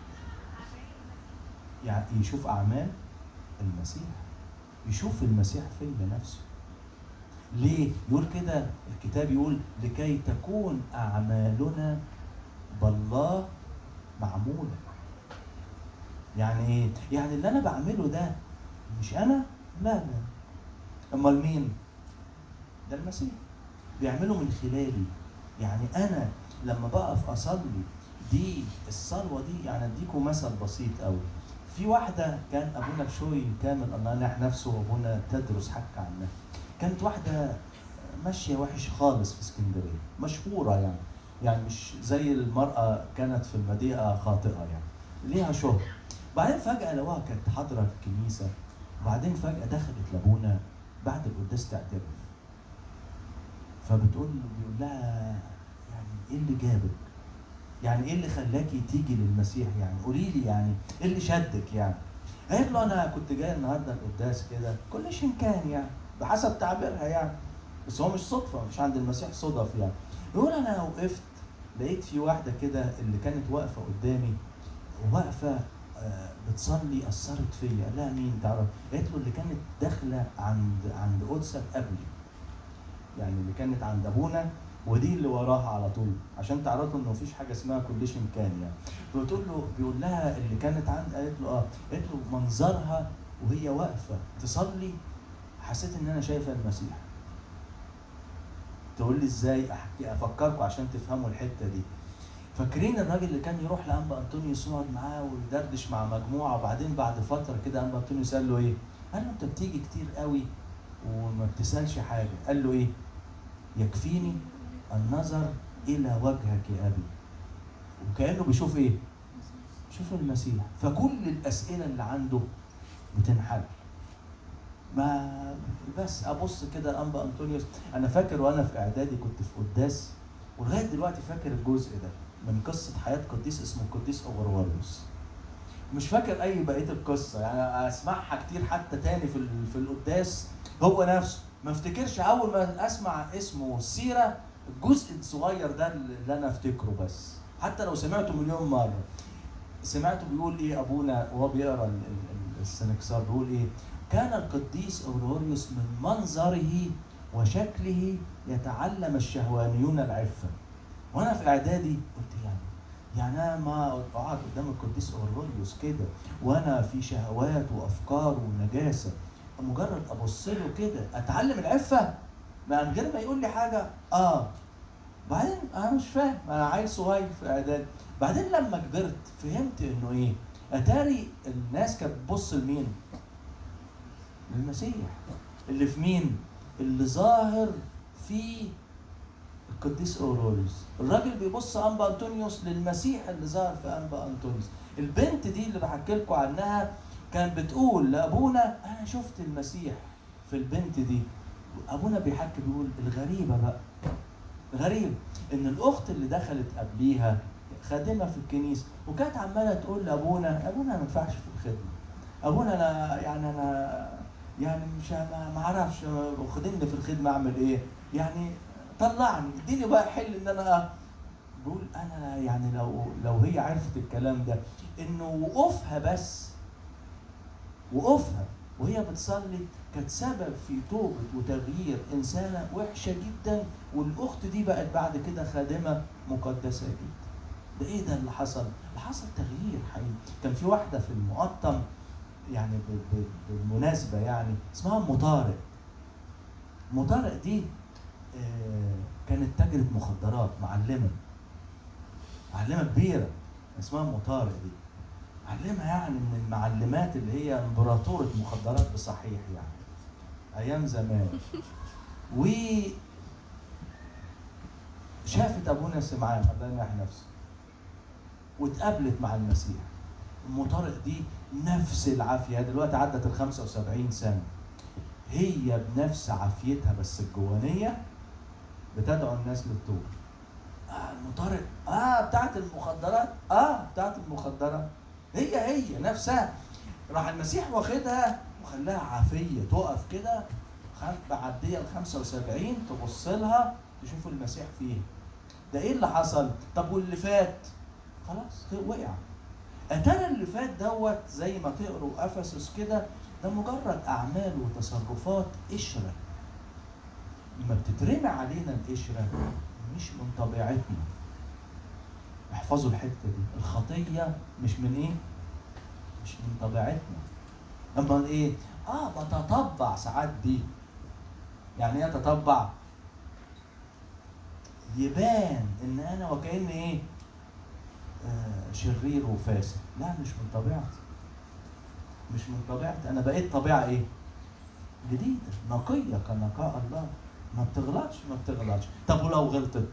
يعني يشوف اعمال المسيح يشوف المسيح فين بنفسه ليه يقول كده الكتاب يقول لكي تكون اعمالنا بالله معموله يعني ايه يعني اللي انا بعمله ده مش انا لا لا امال مين ده المسيح بيعمله من خلالي يعني انا لما بقف اصلي دي الصلوه دي يعني اديكم مثل بسيط قوي في واحده كان ابونا بشوي كامل الله ينح نفسه وابونا تدرس حكى عنها كانت واحده ماشيه وحش خالص في اسكندريه مشهوره يعني يعني مش زي المراه كانت في المدينه خاطئه يعني ليها شهر بعدين فجاه لقوها كانت حاضره الكنيسه وبعدين فجاه دخلت لابونا بعد القداس تعترف فبتقول له بيقول لها يعني ايه اللي جابك؟ يعني ايه اللي خلاكي تيجي للمسيح يعني؟ قولي لي يعني ايه اللي شدك يعني؟ قالت له انا كنت جاي النهارده القداس كده كل شيء كان يعني بحسب تعبيرها يعني بس هو مش صدفه مش عند المسيح صدف يعني يقول انا وقفت لقيت في واحده كده اللي كانت واقفه قدامي واقفه آه، بتصلي اثرت فيا قال لها مين تعرف قالت له اللي كانت داخله عند عند قدسك قبلي يعني اللي كانت عند ابونا ودي اللي وراها على طول عشان تعرفوا انه مفيش حاجه اسمها كلش كان يعني فبتقول له بيقول لها اللي كانت عند قالت له اه قالت له منظرها وهي واقفه تصلي حسيت ان انا شايفه المسيح تقول لي ازاي احكي افكركم عشان تفهموا الحته دي فاكرين الراجل اللي كان يروح لانبا انطونيوس يقعد معاه ويدردش مع مجموعه وبعدين بعد فتره كده انبا انطونيوس قال له ايه؟ قال له انت بتيجي كتير قوي وما بتسالش حاجه قال له ايه؟ يكفيني النظر الى وجهك يا ابي وكانه بيشوف ايه؟ بيشوف المسيح فكل الاسئله اللي عنده بتنحل ما بس ابص كده لانبا انطونيوس انا فاكر وانا في اعدادي كنت في قداس ولغايه دلوقتي فاكر الجزء ده من قصه حياه قديس اسمه القديس اوغرواريوس مش فاكر اي بقيه القصه يعني اسمعها كتير حتى تاني في ال- في القداس هو نفسه ما افتكرش اول ما اسمع اسمه السيره الجزء الصغير ده اللي انا افتكره بس حتى لو سمعته مليون مره سمعته بيقول ايه ابونا وهو بيقرا ال- ال- السنكسار بيقول ايه كان القديس اوروريوس من منظره وشكله يتعلم الشهوانيون العفه وانا في اعدادي قلت يعني يعني انا ما اقعد قدام القديس اوروريوس كده وانا في شهوات وافكار ونجاسه مجرد ابص له كده اتعلم العفه من غير ما يقول لي حاجه اه بعدين انا مش فاهم انا عيل صغير في اعدادي بعدين لما كبرت فهمت انه ايه اتاري الناس كانت بتبص لمين للمسيح اللي في مين اللي ظاهر في القديس اوروريوس الراجل بيبص انبا انطونيوس للمسيح اللي ظهر في انبا انطونيوس البنت دي اللي بحكي لكم عنها كانت بتقول لابونا انا شفت المسيح في البنت دي ابونا بيحكي بيقول الغريبه بقى غريب ان الاخت اللي دخلت قبليها خادمه في الكنيسه وكانت عماله تقول لابونا ابونا ما ينفعش في الخدمه ابونا انا يعني انا يعني مش ما ما اعرفش خدني في الخدمه اعمل ايه يعني طلعني اديني بقى حل ان انا بقول انا يعني لو لو هي عرفت الكلام ده انه وقوفها بس وقوفها وهي بتصلي كانت سبب في توبة وتغيير إنسانة وحشة جدا والأخت دي بقت بعد كده خادمة مقدسة جدا. ده إيه ده اللي حصل؟ اللي حصل تغيير حقيقي. كان في واحدة في المقطم يعني ب- ب- بالمناسبة يعني اسمها أم طارق. أم طارق دي آه، كانت تاجرة مخدرات معلمة. معلمة كبيرة اسمها أم طارق دي. معلمة يعني من المعلمات اللي هي امبراطورة مخدرات بصحيح يعني أيام زمان و شافت أبونا سمعان الله يمنح نفسه واتقابلت مع المسيح أم طارق دي نفس العافية دلوقتي عدت ال 75 سنة هي بنفس عافيتها بس الجوانية بتدعو الناس للتوبة آه أم طارق اه بتاعت المخدرات اه بتاعت المخدرات هي هي نفسها راح المسيح واخدها وخلاها عافيه تقف كده خم- معديه ال 75 تبص لها تشوف المسيح فيها ده ايه اللي حصل؟ طب واللي فات؟ خلاص خ- وقع اتارى اللي فات دوت زي ما تقروا افسس كده ده مجرد اعمال وتصرفات قشره لما بتترمي علينا القشره مش من طبيعتنا احفظوا الحته دي الخطيه مش من ايه مش من طبيعتنا اما ايه اه بتطبع ساعات دي يعني ايه اتطبع يبان ان انا وكاني ايه آه شرير وفاسد لا مش من طبيعتي مش من طبيعتي انا بقيت طبيعه ايه جديده نقيه كنقاء الله ما بتغلطش ما بتغلطش طب ولو غلطت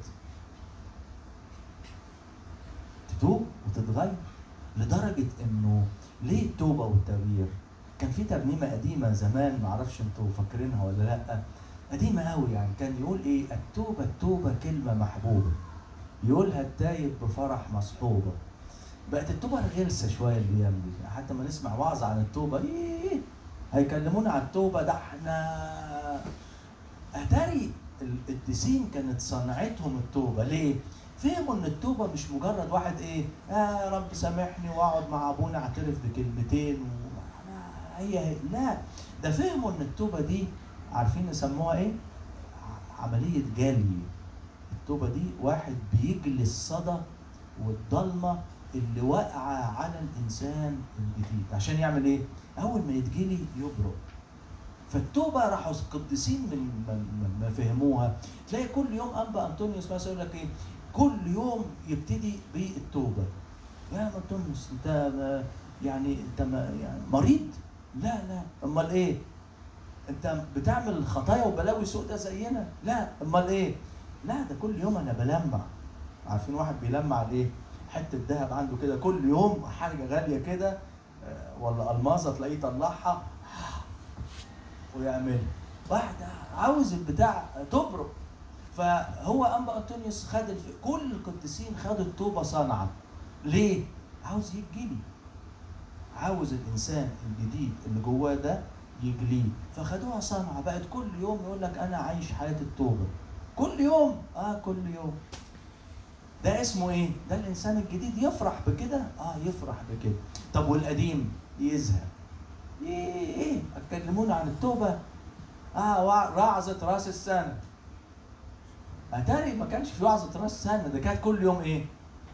تتوب وتتغير لدرجه انه ليه التوبه والتغيير كان في ترنيمه قديمه زمان معرفش انتوا فاكرينها ولا لا قديمه قوي يعني كان يقول ايه التوبه التوبه كلمه محبوبه يقولها التايب بفرح مصحوبه بقت التوبه غلسه شويه الايام دي حتى ما نسمع وعظ عن التوبه ايه هيكلمونا عن التوبه ده احنا اتاري القديسين كانت صنعتهم التوبه ليه؟ فهموا ان التوبه مش مجرد واحد ايه آه يا رب سامحني واقعد مع ابونا اعترف بكلمتين و... هي هي لا ده فهموا ان التوبه دي عارفين يسموها ايه؟ ع- عمليه جلي التوبة دي واحد بيجلي الصدى والضلمة اللي واقعة على الإنسان الجديد عشان يعمل إيه؟ أول ما يتجلي يبرق فالتوبة راحوا القديسين من من- ما فهموها تلاقي كل يوم أنبا أنطونيوس مثلا يقول لك إيه؟ كل يوم يبتدي بالتوبة يا أنطونيوس أنت ما- يعني أنت ما يعني مريض؟ لا لا أمال إيه؟ أنت بتعمل خطايا وبلاوي سودة زينا؟ لا أمال إيه؟ لا ده كل يوم أنا بلمع عارفين واحد بيلمع الايه؟ حته ذهب عنده كده كل يوم حاجه غاليه كده آه، ولا الماظه تلاقيه يطلعها ويعملها واحد عاوز البتاع تبرق فهو انبا انطونيوس خد الف... كل القديسين خدوا التوبه صنعا ليه؟ عاوز يجلي عاوز الانسان الجديد اللي جواه ده يجليه فخدوها صنعه بقت كل يوم يقول لك انا عايش حياه التوبه كل يوم اه كل يوم ده اسمه ايه؟ ده الانسان الجديد يفرح بكده؟ اه يفرح بكده. طب والقديم يزهق. ايه ايه؟ اتكلمونا عن التوبه؟ اه وع- رعظة راس السنه. اتاري ما كانش في وعظة راس السنه ده كانت كل يوم ايه؟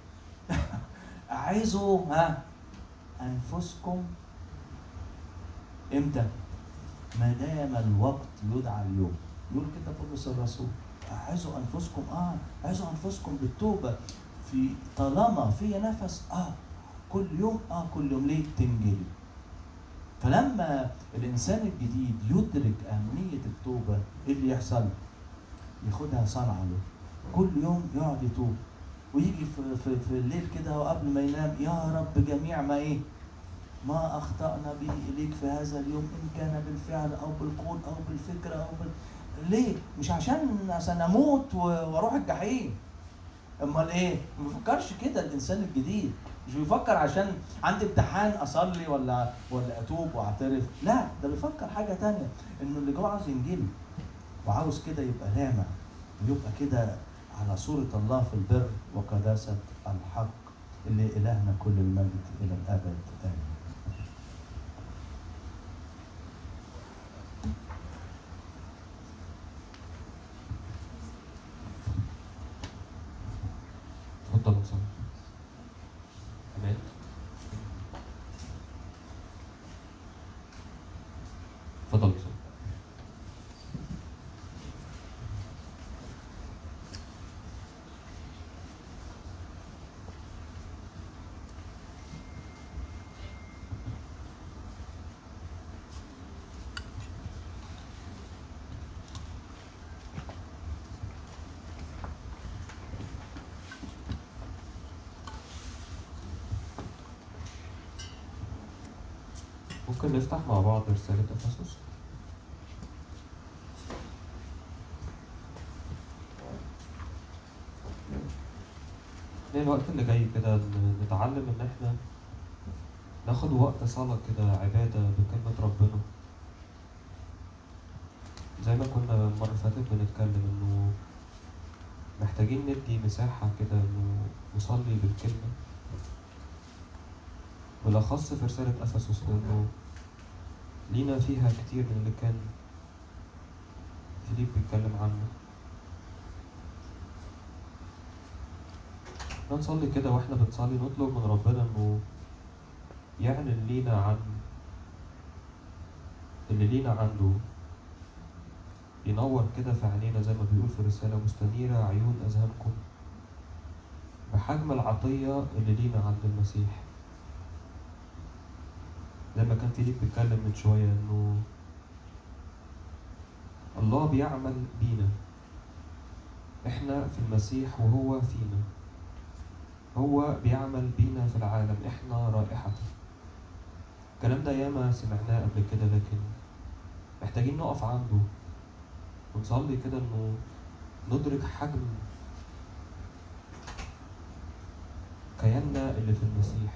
اعزوا ها انفسكم امتى؟ ما دام الوقت يدعى اليوم. يقول كده بولس الرسول. اعزوا انفسكم اه اعزوا انفسكم بالتوبه في طالما في نفس اه كل يوم اه كل يوم ليه تنجلي فلما الانسان الجديد يدرك اهميه التوبه ايه اللي يحصل؟ ياخدها صنعه له كل يوم يقعد يتوب ويجي في, في, في الليل كده وقبل ما ينام يا رب جميع ما ايه؟ ما اخطانا به اليك في هذا اليوم ان كان بالفعل او بالقول او بالفكره او بال... ليه؟ مش عشان عشان اموت و- واروح الجحيم. امال ايه؟ ما بيفكرش كده الانسان الجديد، مش بيفكر عشان عندي امتحان اصلي ولا ولا اتوب واعترف، لا ده بيفكر حاجه تانية انه اللي جوه عاوز ينجلي وعاوز كده يبقى لامع ويبقى كده على صورة الله في البر وقداسة الحق اللي إلهنا كل المجد إلى الأبد آمين. اتفضل يا صاحبي تمام اتفضل يا صاحبي ممكن نفتح مع بعض رسالة أفسس يعني الوقت اللي جاي كده ن- نتعلم إن إحنا ناخد وقت صلاة كده عبادة بكلمة ربنا زي ما كنا المرة اللي فاتت بنتكلم إنه محتاجين ندي مساحة كده إنه نصلي بالكلمة بالأخص في رسالة أفسس لأنه لينا فيها كتير من اللي كان فيليب بيتكلم عنه احنا نصلي كده واحنا بنصلي نطلب من ربنا انه يعلن لينا عن اللي لينا عنده ينور كده في عينينا زي ما بيقول في الرسالة مستنيرة عيون أذهانكم بحجم العطية اللي لينا عند المسيح زي ما كان فيليب بيتكلم من شوية إنه الله بيعمل بينا إحنا في المسيح وهو فينا هو بيعمل بينا في العالم إحنا رائحته الكلام ده ياما سمعناه قبل كده لكن محتاجين نقف عنده ونصلي كده إنه ندرك حجم كياننا اللي في المسيح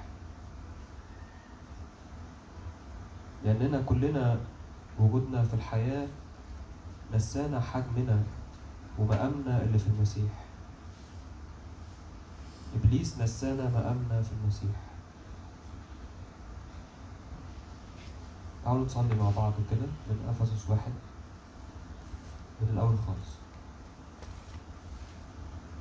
لأننا كلنا وجودنا في الحياة نسانا حجمنا ومقامنا اللي في المسيح إبليس نسانا مقامنا في المسيح تعالوا نصلي مع بعض كده من أفسس واحد من الأول خالص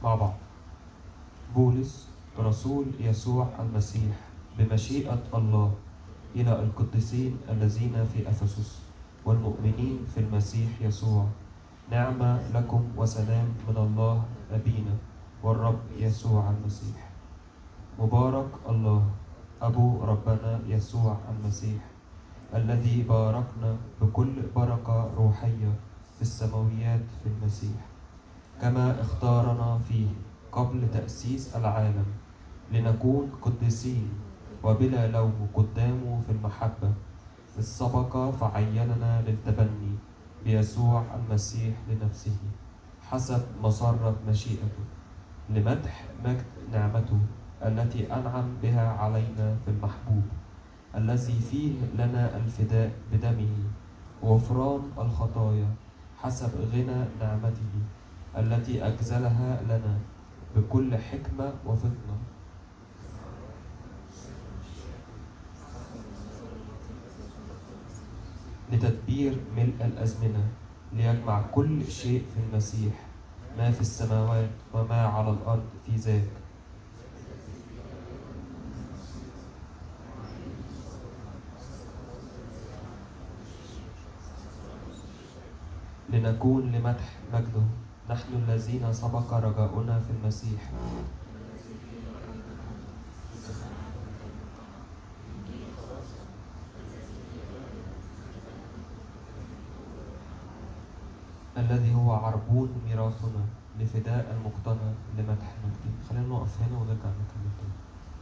مع بعض بولس رسول يسوع المسيح بمشيئة الله إلى القديسين الذين في أفسس والمؤمنين في المسيح يسوع نعمة لكم وسلام من الله أبينا والرب يسوع المسيح مبارك الله أبو ربنا يسوع المسيح الذي باركنا بكل بركة روحية في السماويات في المسيح كما اختارنا فيه قبل تأسيس العالم لنكون قديسين وبلا لوم قدامه في المحبة إذ سبق فعيننا للتبني بيسوع المسيح لنفسه حسب مسرة مشيئته لمدح مجد نعمته التي أنعم بها علينا في المحبوب الذي فيه لنا الفداء بدمه وغفران الخطايا حسب غنى نعمته التي أجزلها لنا بكل حكمة وفطنة لتدبير ملء الأزمنة ليجمع كل شيء في المسيح ما في السماوات وما على الأرض في ذاك لنكون لمدح مجده نحن الذين سبق رجاؤنا في المسيح الذي هو عربون ميراثنا لفداء المقتنى لمدح مجده خلينا نقف هنا ونرجع نكمل تاني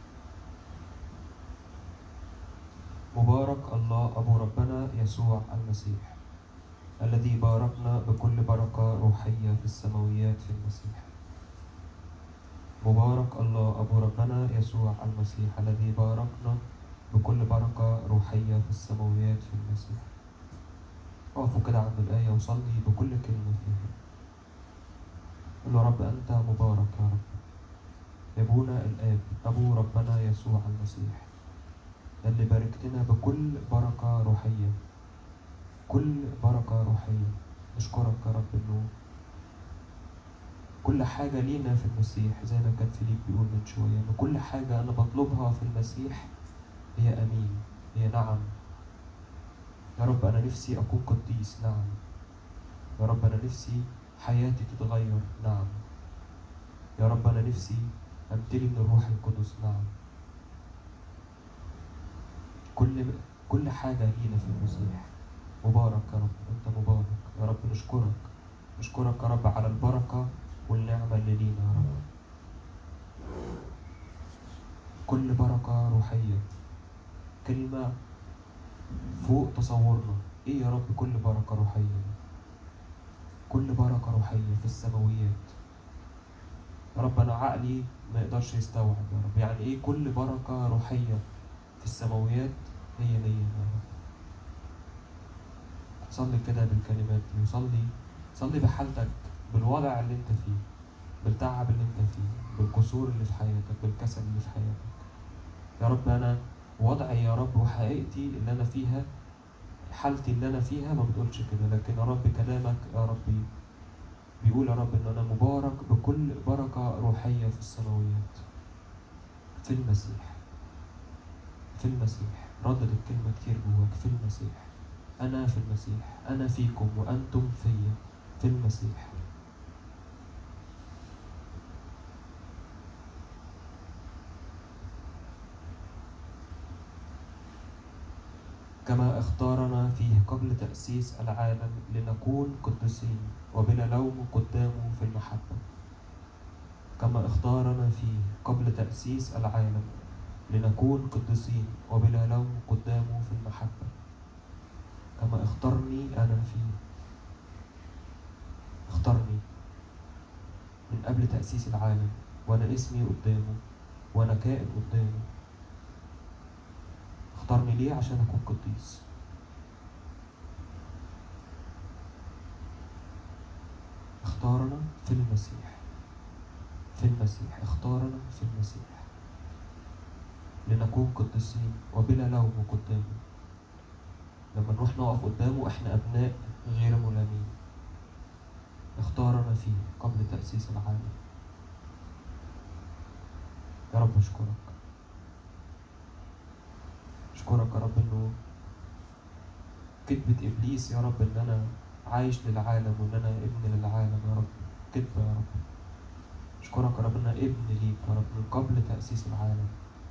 مبارك الله أبو ربنا يسوع المسيح الذي باركنا بكل بركة روحية في السماويات في المسيح مبارك الله أبو ربنا يسوع المسيح الذي باركنا بكل بركة روحية في السماويات في المسيح اقفوا كده عند الآية وصلي بكل كلمة فيها قل له رب أنت مبارك يا رب أبونا الآب أبو ربنا يسوع المسيح اللي باركتنا بكل بركة روحية كل بركة روحية نشكرك يا رب إنه كل حاجة لينا في المسيح زي ما كان فيليب بيقول من شوية إن كل حاجة أنا بطلبها في المسيح هي أمين هي نعم يا رب أنا نفسي أكون قديس نعم يا رب أنا نفسي حياتي تتغير نعم يا رب أنا نفسي أمتلي من الروح القدس نعم كل كل حاجة لينا في المسيح مبارك يا رب أنت مبارك يا رب نشكرك نشكرك يا رب على البركة والنعمة اللي لينا يا رب كل بركة روحية كلمة فوق تصورنا ايه يا رب كل بركة روحية كل بركة روحية في السماويات يا رب انا عقلي ما يقدرش يستوعب يا رب يعني ايه كل بركة روحية في السماويات هي ليا يا رب صلي كده بالكلمات دي وصلي صلي بحالتك بالوضع اللي انت فيه بالتعب اللي انت فيه بالكسور اللي في حياتك بالكسل اللي في حياتك يا رب انا وضعي يا رب وحقيقتي اللي انا فيها حالتي اللي انا فيها ما بتقولش كده لكن يا رب كلامك يا ربي بيقول يا رب ان انا مبارك بكل بركه روحيه في السماويات في المسيح في المسيح ردد الكلمه كتير جواك في المسيح انا في المسيح انا فيكم وانتم فيا في المسيح كما اختارنا فيه قبل تأسيس العالم لنكون قديسين وبلا لوم قدامه في المحبة كما اختارنا فيه قبل تأسيس العالم لنكون قديسين وبلا لوم قدامه في المحبة كما اختارني أنا فيه اختارني من قبل تأسيس العالم وأنا اسمي قدامه وأنا كائن قدامه اختارني ليه عشان اكون قديس اختارنا في المسيح في المسيح اختارنا في المسيح لنكون قديسين وبلا لوم قدامه لما نروح نقف قدامه احنا ابناء غير ملامين اختارنا فيه قبل تأسيس العالم يا رب أشكرك أشكرك يا رب إنه كذبة إبليس يا رب إن أنا عايش للعالم وإن أنا ابن للعالم يا رب كذبة يا رب أشكرك يا رب إن أنا ابن ليك يا رب من قبل تأسيس العالم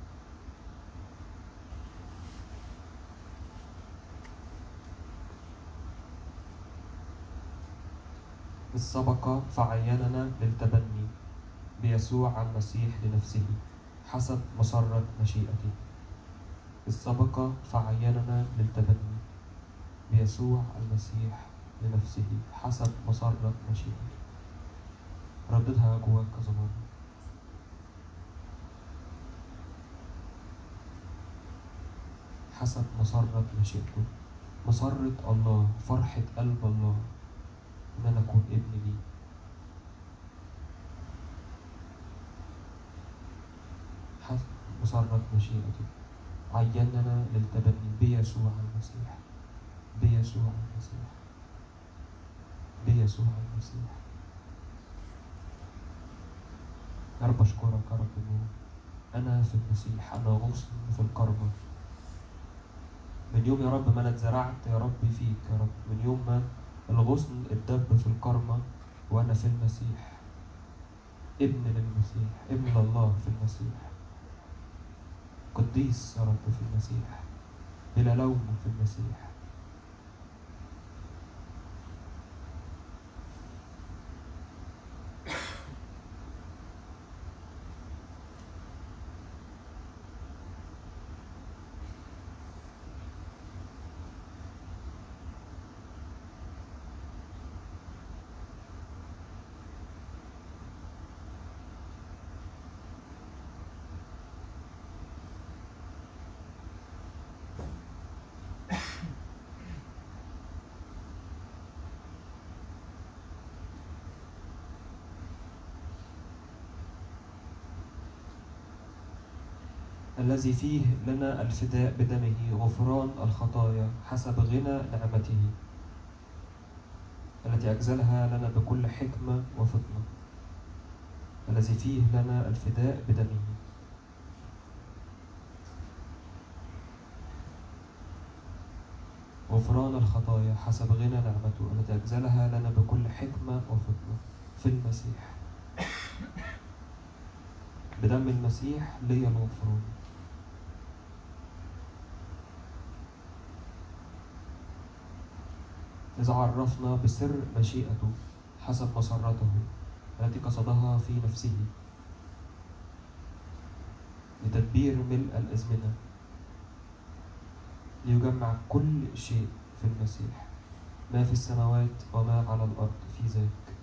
إذ سبق فعيننا للتبني بيسوع المسيح لنفسه حسب مسرة مشيئته إذ سبق فعيننا للتبني بيسوع المسيح لنفسه حسب مسرة مشيئته رددها جواك كذا مرة حسب مسرة مشيئته مسرة الله فرحة قلب الله إن أنا أكون ابن ليه حسب مسرة مشيئته عيننا للتبني بيسوع المسيح بيسوع المسيح بيسوع المسيح يا رب أشكرك يا رب إنه أنا في المسيح أنا غصن في الكرمة من يوم يا رب ما أنا اتزرعت يا رب فيك يا رب من يوم ما الغصن اتدب في الكرمة وأنا في المسيح ابن للمسيح ابن لله في المسيح قديس يا رب في المسيح بلا لوم في المسيح الذي فيه لنا الفداء بدمه غفران الخطايا حسب غنى نعمته التي أجزلها لنا بكل حكمة وفطنة الذي فيه لنا الفداء بدمه غفران الخطايا حسب غنى نعمته التي أجزلها لنا بكل حكمة وفطنة في المسيح بدم المسيح لي الغفران إذا عرفنا بسر مشيئته حسب مسرته التي قصدها في نفسه لتدبير ملء الأزمنة ليجمع كل شيء في المسيح ما في السماوات وما على الأرض في ذاك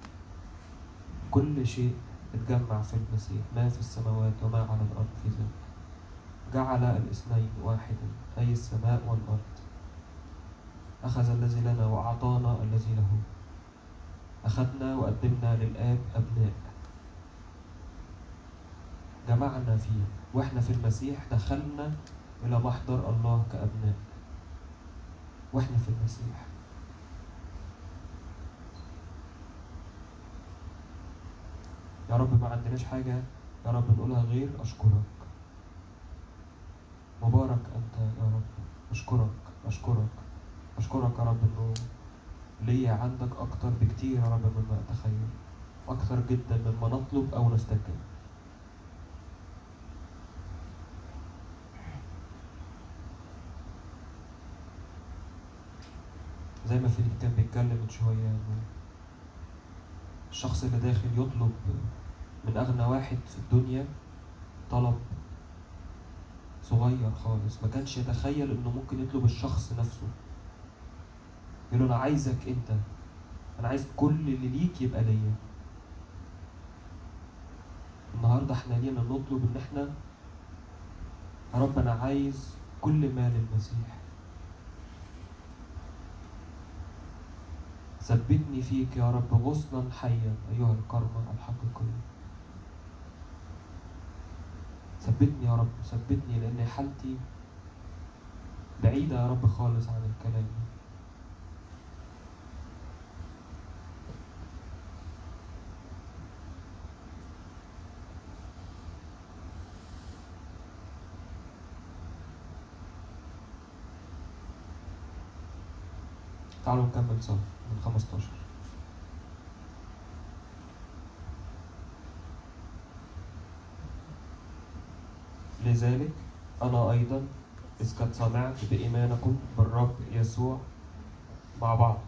كل شيء اتجمع في المسيح ما في السماوات وما على الأرض في ذاك جعل الاثنين واحدا أي السماء والأرض أخذ الذي لنا وأعطانا الذي له أخذنا وقدمنا للآب أبناء جمعنا فيه وإحنا في المسيح دخلنا إلى محضر الله كأبناء وإحنا في المسيح يا رب ما عندناش حاجة يا رب نقولها غير أشكرك مبارك أنت يا رب أشكرك أشكرك أشكرك يا رب إنه ليا عندك أكتر بكتير يا رب مما أتخيل أكتر جدا مما نطلب أو نفتكر زي ما فيليب كان بيتكلم من شوية إنه الشخص اللي داخل يطلب من أغنى واحد في الدنيا طلب صغير خالص ما كانش يتخيل إنه ممكن يطلب الشخص نفسه يقول له أنا عايزك أنت أنا عايز كل اللي ليك يبقى ليا النهاردة احنا لينا نطلب إن احنا يا رب أنا عايز كل ما للمسيح ثبتني فيك يا رب غصنا حيا أيها الكرمة الحقيقية ثبتني يا رب ثبتني لأن حالتي بعيدة يا رب خالص عن الكلام تعالوا نكمل صلاة من 15 لذلك أنا أيضا إذ قد سمعت بإيمانكم بالرب يسوع مع بعض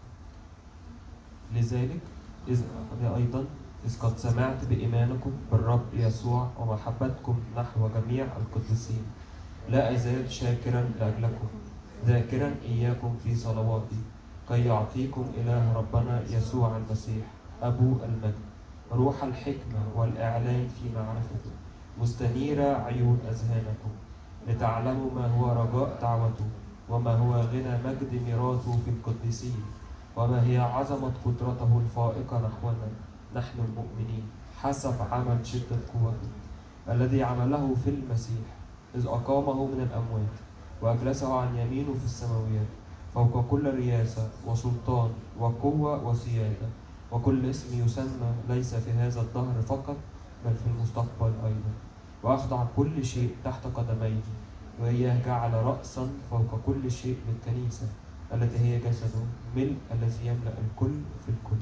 لذلك إذ أنا أيضا إذ قد سمعت بإيمانكم بالرب يسوع ومحبتكم نحو جميع القديسين لا أزال شاكرا لأجلكم ذاكرا إياكم في صلواتي كي يعطيكم إله ربنا يسوع المسيح أبو المجد روح الحكمة والإعلان في معرفته مستنيرة عيون أذهانكم لتعلموا ما هو رجاء دعوته وما هو غنى مجد ميراثه في القديسين وما هي عظمة قدرته الفائقة نحونا نحن المؤمنين حسب عمل شدة قوته الذي عمله في المسيح إذ أقامه من الأموات وأجلسه عن يمينه في السماويات فوق كل رياسة وسلطان وقوة وسيادة وكل اسم يسمى ليس في هذا الدهر فقط بل في المستقبل أيضا وأخضع كل شيء تحت قدميه وإياه جعل رأسا فوق كل شيء للكنيسة التي هي جسده ملء الذي يملأ الكل في الكل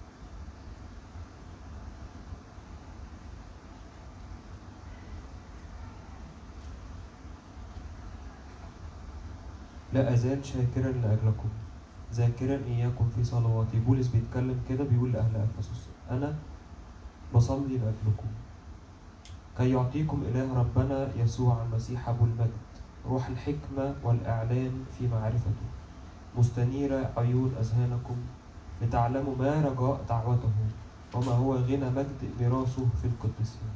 لا أزال شاكرا لأجلكم ذاكرا إياكم في صلواتي بولس بيتكلم كده بيقول لأهل أفسس أنا بصلي لأجلكم كي يعطيكم إله ربنا يسوع المسيح أبو المجد روح الحكمة والإعلان في معرفته مستنيرة عيون أذهانكم لتعلموا ما رجاء دعوته وما هو غنى مجد ميراثه في القديسين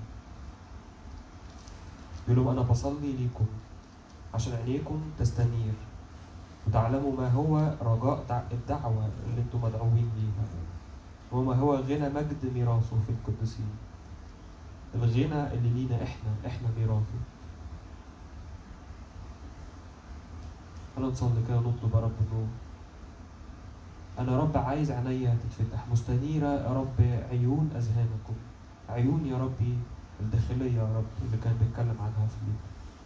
يقول لهم أنا بصلي ليكم عشان عينيكم تستنير وتعلموا ما هو رجاء دع- الدعوة اللي انتم مدعوين ليها وما هو غنى مجد ميراثه في القديسين الغنى اللي لينا احنا احنا ميراثه انا نصلي كده نطلب يا رب انه انا يا رب عايز عينيا تتفتح مستنيرة يا رب عيون اذهانكم عيون يا ربي الداخلية يا رب اللي كان بيتكلم عنها في الليل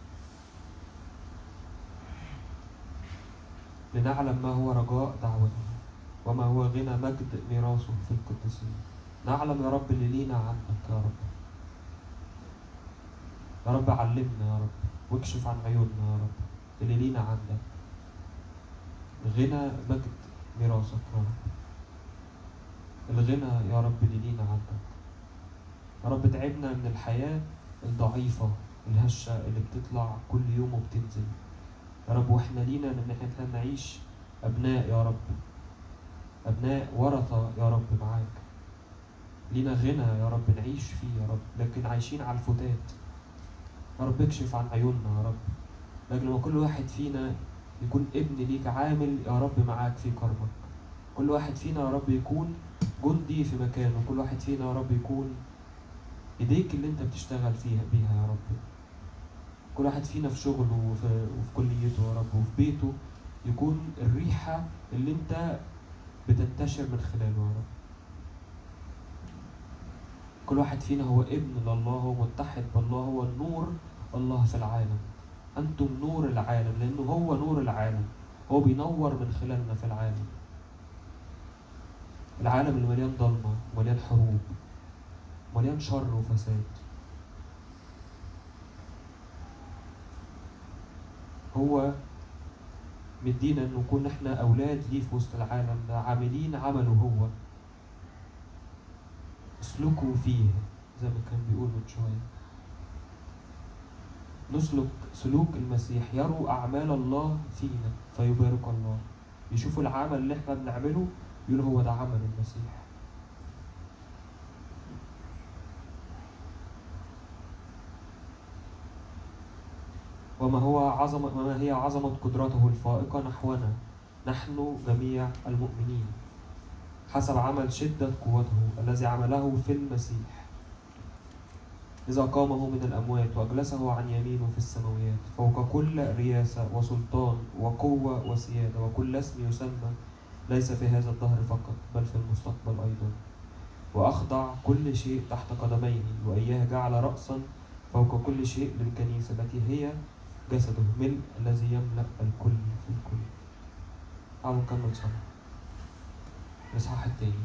لنعلم ما هو رجاء دعوته وما هو غنى مجد ميراثه في القديسين نعلم يا رب اللي لينا عنك يا رب يا رب علمنا يا رب واكشف عن عيوننا يا رب اللي لينا عندك غنى مجد ميراثك يا رب الغنى يا رب اللي لينا عندك يا رب تعبنا من الحياة الضعيفة الهشة اللي بتطلع كل يوم وبتنزل يا رب واحنا لينا ان احنا نعيش ابناء يا رب ابناء ورثة يا رب معاك لينا غنى يا رب نعيش فيه يا رب لكن عايشين على الفتات يا رب اكشف عن عيوننا يا رب لكن لما كل واحد فينا يكون ابن ليك عامل يا رب معاك في كرمك كل واحد فينا يا رب يكون جندي في مكانه كل واحد فينا يا رب يكون ايديك اللي انت بتشتغل فيها بيها يا رب كل واحد فينا في شغله وفي, وفي كليته يا رب وفي بيته يكون الريحة اللي انت بتنتشر من خلاله يا رب كل واحد فينا هو ابن لله هو متحد بالله هو النور الله في العالم أنتم نور العالم لأنه هو نور العالم هو بينور من خلالنا في العالم العالم اللي مليان ضلمة مليان حروب مليان شر وفساد هو مدينا ان نكون احنا اولاد ليه في وسط العالم ده عاملين عمله هو اسلكوا فيه زي ما كان بيقول من شويه نسلك سلوك المسيح يروا اعمال الله فينا فيبارك الله يشوفوا العمل اللي احنا بنعمله يقولوا هو ده عمل المسيح وما هو عظمة وما هي عظمة قدرته الفائقة نحونا نحن جميع المؤمنين حسب عمل شدة قوته الذي عمله في المسيح إذا قامه من الأموات وأجلسه عن يمينه في السماويات فوق كل رياسة وسلطان وقوة وسيادة وكل اسم يسمى ليس في هذا الدهر فقط بل في المستقبل أيضا وأخضع كل شيء تحت قدميه وإياه جعل رأسا فوق كل شيء للكنيسة التي هي جسده ملء الذي يملأ الكل في الكل تعالوا نكمل صلاة الإصحاح التاني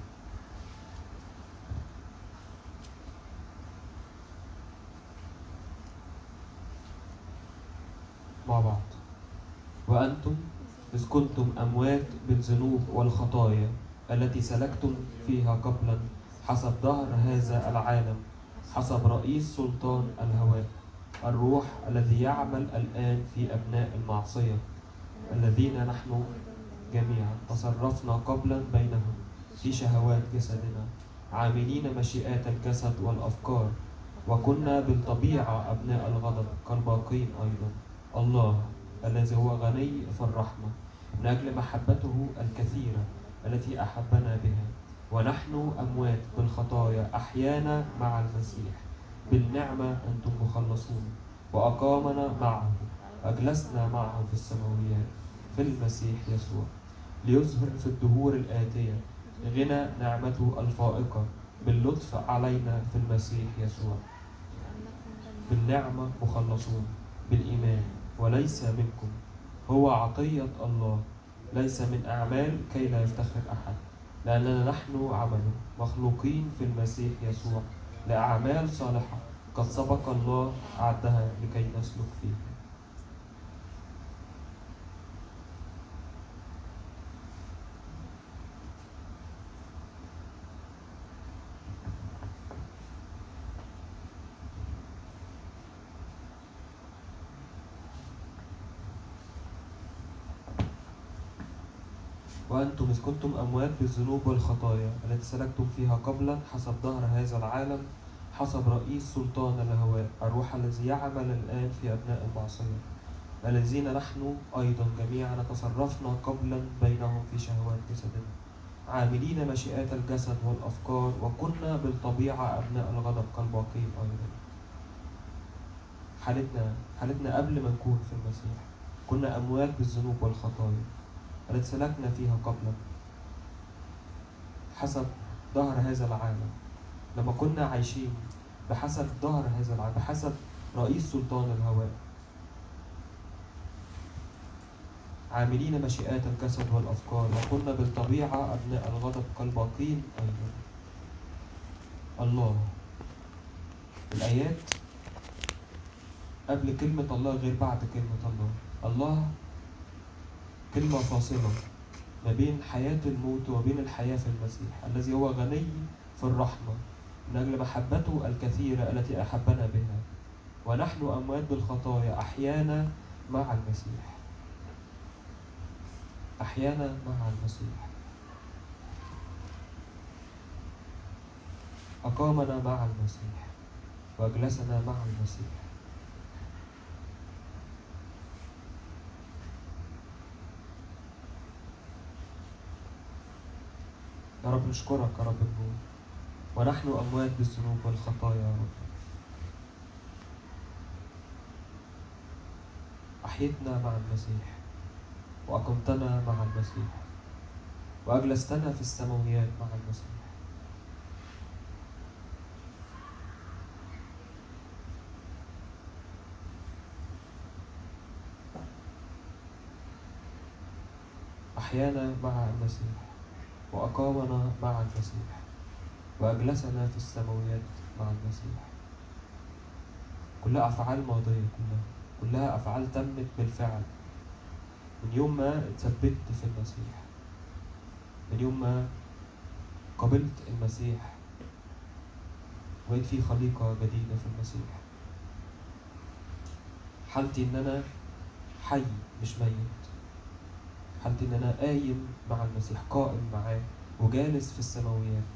مع بعض وأنتم إذ كنتم أموات بالذنوب والخطايا التي سلكتم فيها قبلا حسب ظهر هذا العالم حسب رئيس سلطان الهواء الروح الذي يعمل الآن في أبناء المعصية الذين نحن جميعا تصرفنا قبلا بينهم في شهوات جسدنا عاملين مشيئات الجسد والأفكار وكنا بالطبيعة أبناء الغضب كالباقين أيضا الله الذي هو غني في الرحمة من أجل محبته الكثيرة التي أحبنا بها ونحن أموات بالخطايا أحيانا مع المسيح بالنعمة أنتم مخلصون وأقامنا معه أجلسنا معه في السماويات في المسيح يسوع ليظهر في الدهور الآتية غنى نعمته الفائقة باللطف علينا في المسيح يسوع بالنعمة مخلصون بالإيمان وليس منكم هو عطية الله ليس من أعمال كي لا يفتخر أحد لأننا نحن عمله مخلوقين في المسيح يسوع لأعمال صالحة قد سبق الله أعدها لكي نسلك فيها وأنتم إذ كنتم أموات بالذنوب والخطايا التي سلكتم فيها قبلا حسب ظهر هذا العالم حسب رئيس سلطان الهواء الروح الذي يعمل الآن في أبناء المعصية الذين نحن أيضا جميعا تصرفنا قبلا بينهم في شهوات جسدنا عاملين مشيئات الجسد والأفكار وكنا بالطبيعة أبناء الغضب كالباقين أيضا حالتنا حالتنا قبل ما نكون في المسيح كنا أموات بالذنوب والخطايا التي سلكنا فيها قبلا حسب ظهر هذا العالم لما كنا عايشين بحسب ظهر هذا العالم بحسب رئيس سلطان الهواء عاملين مشيئات الجسد والأفكار وكنا بالطبيعة أبناء الغضب كالباقين أيضا الله الآيات قبل كلمة الله غير بعد كلمة الله الله كلمة فاصلة ما بين حياة الموت وبين الحياة في المسيح الذي هو غني في الرحمة من أجل محبته الكثيرة التي أحبنا بها ونحن أموات بالخطايا أحيانا مع المسيح أحيانا مع المسيح أقامنا مع المسيح وأجلسنا مع المسيح يا رب نشكرك يا رب النور ونحن أموات بالذنوب والخطايا يا رب أحيتنا مع المسيح وأقمتنا مع المسيح وأجلستنا في السماويات مع المسيح أحيانا مع المسيح وأقامنا مع المسيح وأجلسنا في السماويات مع المسيح كلها أفعال ماضية كلها كلها أفعال تمت بالفعل من يوم ما اتثبت في المسيح من يوم ما قبلت المسيح وبقيت في خليقة جديدة في المسيح حالتي إن أنا حي مش ميت حالتي إن أنا قايم مع المسيح قائم معاه وجالس في السماويات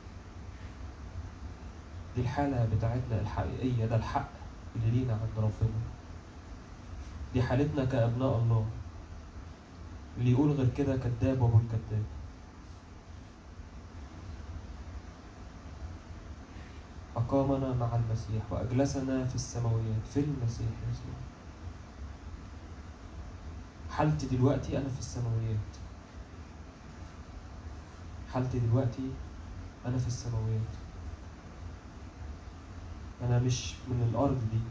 دي الحالة بتاعتنا الحقيقية ده الحق اللي لينا عند ربنا دي حالتنا كأبناء الله اللي يقول غير كده كذاب وابن كذاب أقامنا مع المسيح وأجلسنا في السماويات في المسيح يسوع حالتي دلوقتي أنا في السماويات حالتي دلوقتي أنا في السماويات أنا مش من الأرض دي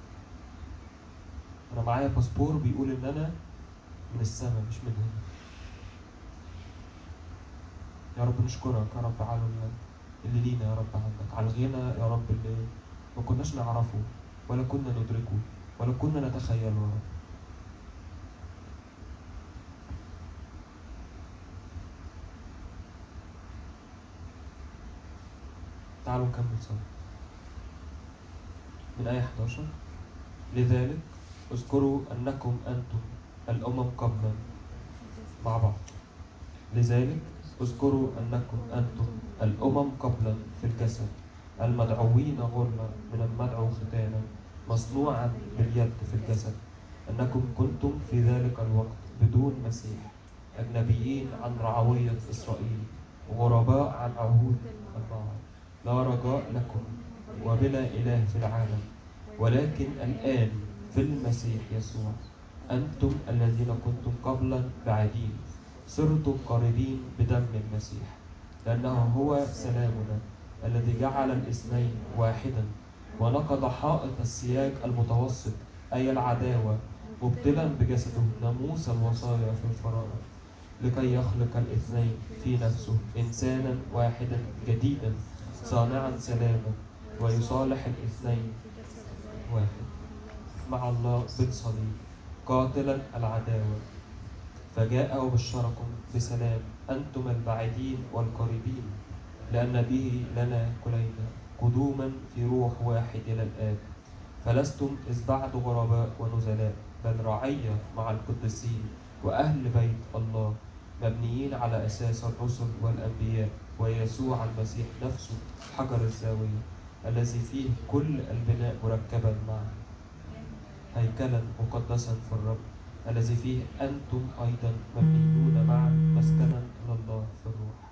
أنا معايا باسبور بيقول إن أنا من السماء مش من هنا يا رب نشكرك يا رب على ال- اللي لينا يا رب عندك على الغنى يا رب اللي ما كناش نعرفه ولا كنا ندركه ولا كنا نتخيله يا رب تعالوا نكمل سوا من آية 11 لذلك اذكروا أنكم أنتم الأمم قبلا مع بعض لذلك اذكروا أنكم أنتم الأمم قبلا في الجسد المدعوين غرلا من المدعو ختانا مصنوعا باليد في الجسد أنكم كنتم في ذلك الوقت بدون مسيح أجنبيين عن رعوية إسرائيل غرباء عن عهود الموعد لا رجاء لكم وبلا إله في العالم ولكن الآن في المسيح يسوع أنتم الذين كنتم قبلا بعيدين صرتم قريبين بدم المسيح لأنه هو سلامنا الذي جعل الاثنين واحدا ونقض حائط السياج المتوسط أي العداوة مبطلا بجسده ناموس الوصايا في الفرائض لكي يخلق الاثنين في نفسه إنسانا واحدا جديدا صانعا سلاما ويصالح الاثنين واحد مع الله بالصليب قاتلا العداوة فجاء وبشركم بسلام أنتم البعيدين والقريبين لأن به لنا كلينا قدوما في روح واحد إلى الآب فلستم إذ بعد غرباء ونزلاء بل رعية مع القديسين وأهل بيت الله مبنيين على أساس الرسل والأنبياء ويسوع المسيح نفسه حجر الزاوية الذي فيه كل البناء مركبا معا هيكلا مقدسا في الرب الذي فيه أنتم أيضا مبنيون معا مسكنا إلى الله في الروح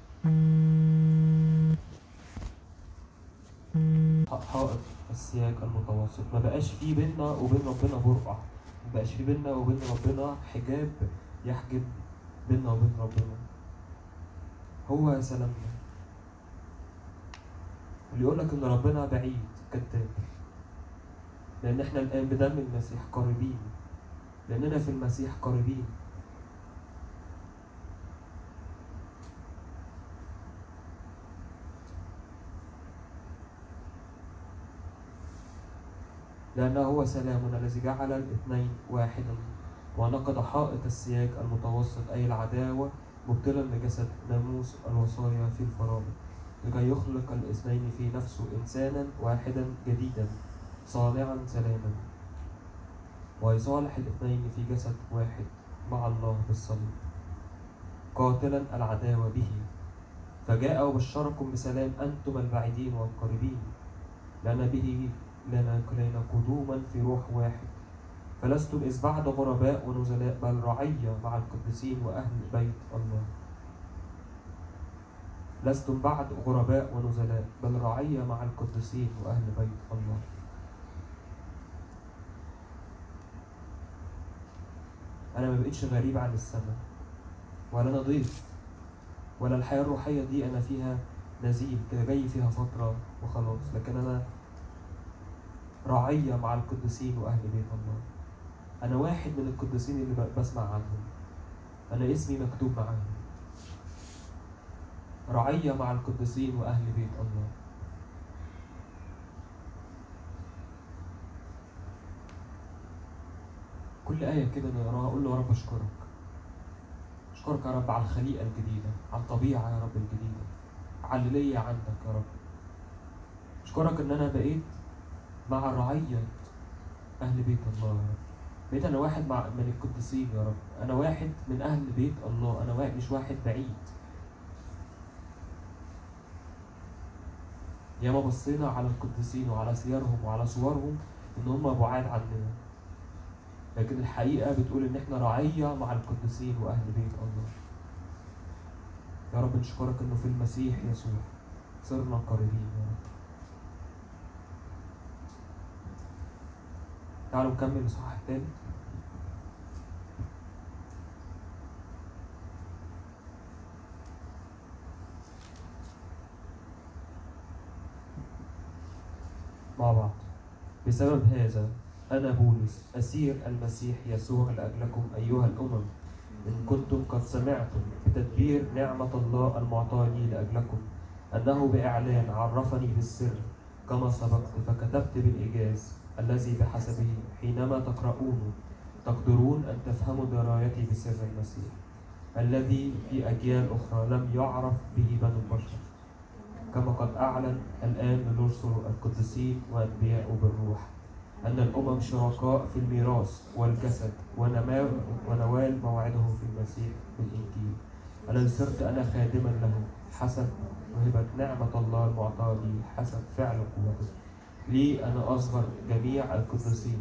حائط السياج المتوسط ما بقاش في بيننا وبين ربنا برقع ما بقاش في بيننا وبين ربنا حجاب يحجب بيننا وبين ربنا هو سلامنا اللي يقول لك ان ربنا بعيد كذاب لان احنا الان بدم المسيح قريبين لاننا في المسيح قريبين لأنه هو سلامنا الذي جعل الاثنين واحدا ونقض حائط السياج المتوسط أي العداوة مبطلا بجسد ناموس الوصايا في الفرائض لكي يخلق الاثنين في نفسه إنسانا واحدا جديدا صانعا سلاما ويصالح الاثنين في جسد واحد مع الله بالصليب قاتلا العداوة به فجاء وبشركم بسلام أنتم البعيدين والقريبين لأن به لنا كلنا قدوما في روح واحد فلستم إذ بعد غرباء ونزلاء بل رعية مع القديسين وأهل بيت الله لستم بعد غرباء ونزلاء بل رعية مع القديسين وأهل بيت الله أنا ما بقتش غريب عن السماء ولا أنا ضيف ولا الحياة الروحية دي أنا فيها نزيل كده جاي فيها فترة وخلاص لكن أنا رعية مع القديسين وأهل بيت الله أنا واحد من القديسين اللي ب- بسمع عنهم أنا اسمي مكتوب معاهم رعية مع القديسين وأهل بيت الله كل آية كده نقراها أقول له يا رب أشكرك أشكرك يا رب على الخليقة الجديدة على الطبيعة يا رب الجديدة على اللي ليا عندك يا رب أشكرك إن أنا بقيت مع رعية أهل بيت الله يا رب بقيت أنا واحد مع من القديسين يا رب أنا واحد من أهل بيت الله أنا واحد مش واحد بعيد ياما بصينا على القديسين وعلى سيرهم وعلى صورهم إن هم بعاد عننا لكن الحقيقة بتقول إن إحنا رعية مع القديسين وأهل بيت الله يا رب نشكرك إنه في المسيح يسوع صرنا قريبين يا رب تعالوا نكمل الإصحاح التالت مع بعض بسبب هذا أنا بولس أسير المسيح يسوع لأجلكم أيها الأمم إن كنتم قد سمعتم بتدبير نعمة الله المعطاة لي لأجلكم أنه بإعلان عرفني بالسر كما سبقت فكتبت بالإيجاز الذي بحسبه حينما تقرؤونه تقدرون أن تفهموا درايتي بسر المسيح الذي في أجيال أخرى لم يعرف به بنو البشر كما قد أعلن الآن للرسل القديسين وأنبياء بالروح أن الأمم شركاء في الميراث والجسد ونما ونوال موعدهم في المسيح بالإنجيل الذي صرت أنا خادما له حسب وهبة نعمة الله المعطاة لي حسب فعل قوته لي أنا أصغر جميع القديسين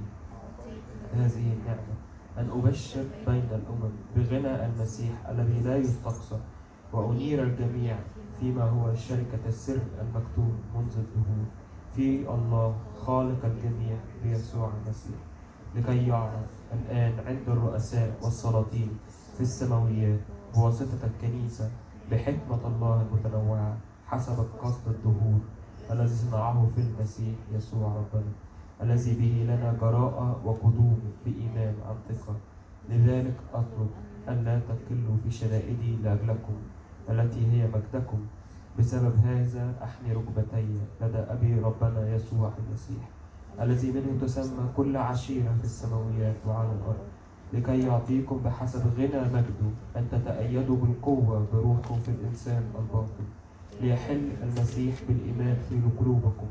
هذه النعمة أن أبشر بين الأمم بغنى المسيح الذي لا يستقصى وأنير الجميع فيما هو شركة السر المكتوب منذ الدهور في الله خالق الجميع بيسوع المسيح لكي يعرف الآن عند الرؤساء والسلاطين في السماويات بواسطة الكنيسة بحكمة الله المتنوعة حسب قصد الدهور الذي صنعه في المسيح يسوع ربنا الذي به لنا جراءة وقدوم بإيمان عن ثقة لذلك أطلب ألا تكلوا في شدائدي لأجلكم التي هي مجدكم بسبب هذا أحمي ركبتي لدى أبي ربنا يسوع المسيح الذي منه تسمى كل عشيرة في السماويات وعلى الأرض لكي يعطيكم بحسب غنى مجده أن تتأيدوا بالقوة بروحكم في الإنسان الباطن ليحل المسيح بالإيمان في قلوبكم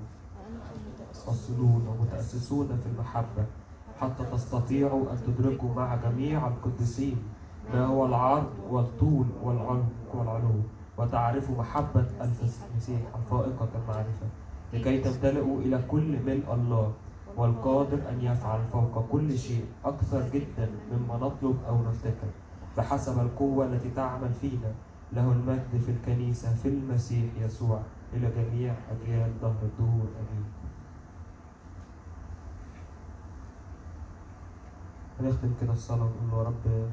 تصلون ومتأسسون في المحبة حتى تستطيعوا أن تدركوا مع جميع القديسين ما هو العرض والطول والعمق والعلو وتعرفوا محبة المسيح الفائقة المعرفة لكي تمتلئوا إلى كل ملء الله والقادر أن يفعل فوق كل شيء أكثر جدا مما نطلب أو نفتكر بحسب القوة التي تعمل فينا له المجد في الكنيسة في المسيح يسوع إلى جميع أجيال ظهر الدهور آمين هنختم كده الصلاة ونقول له يا رب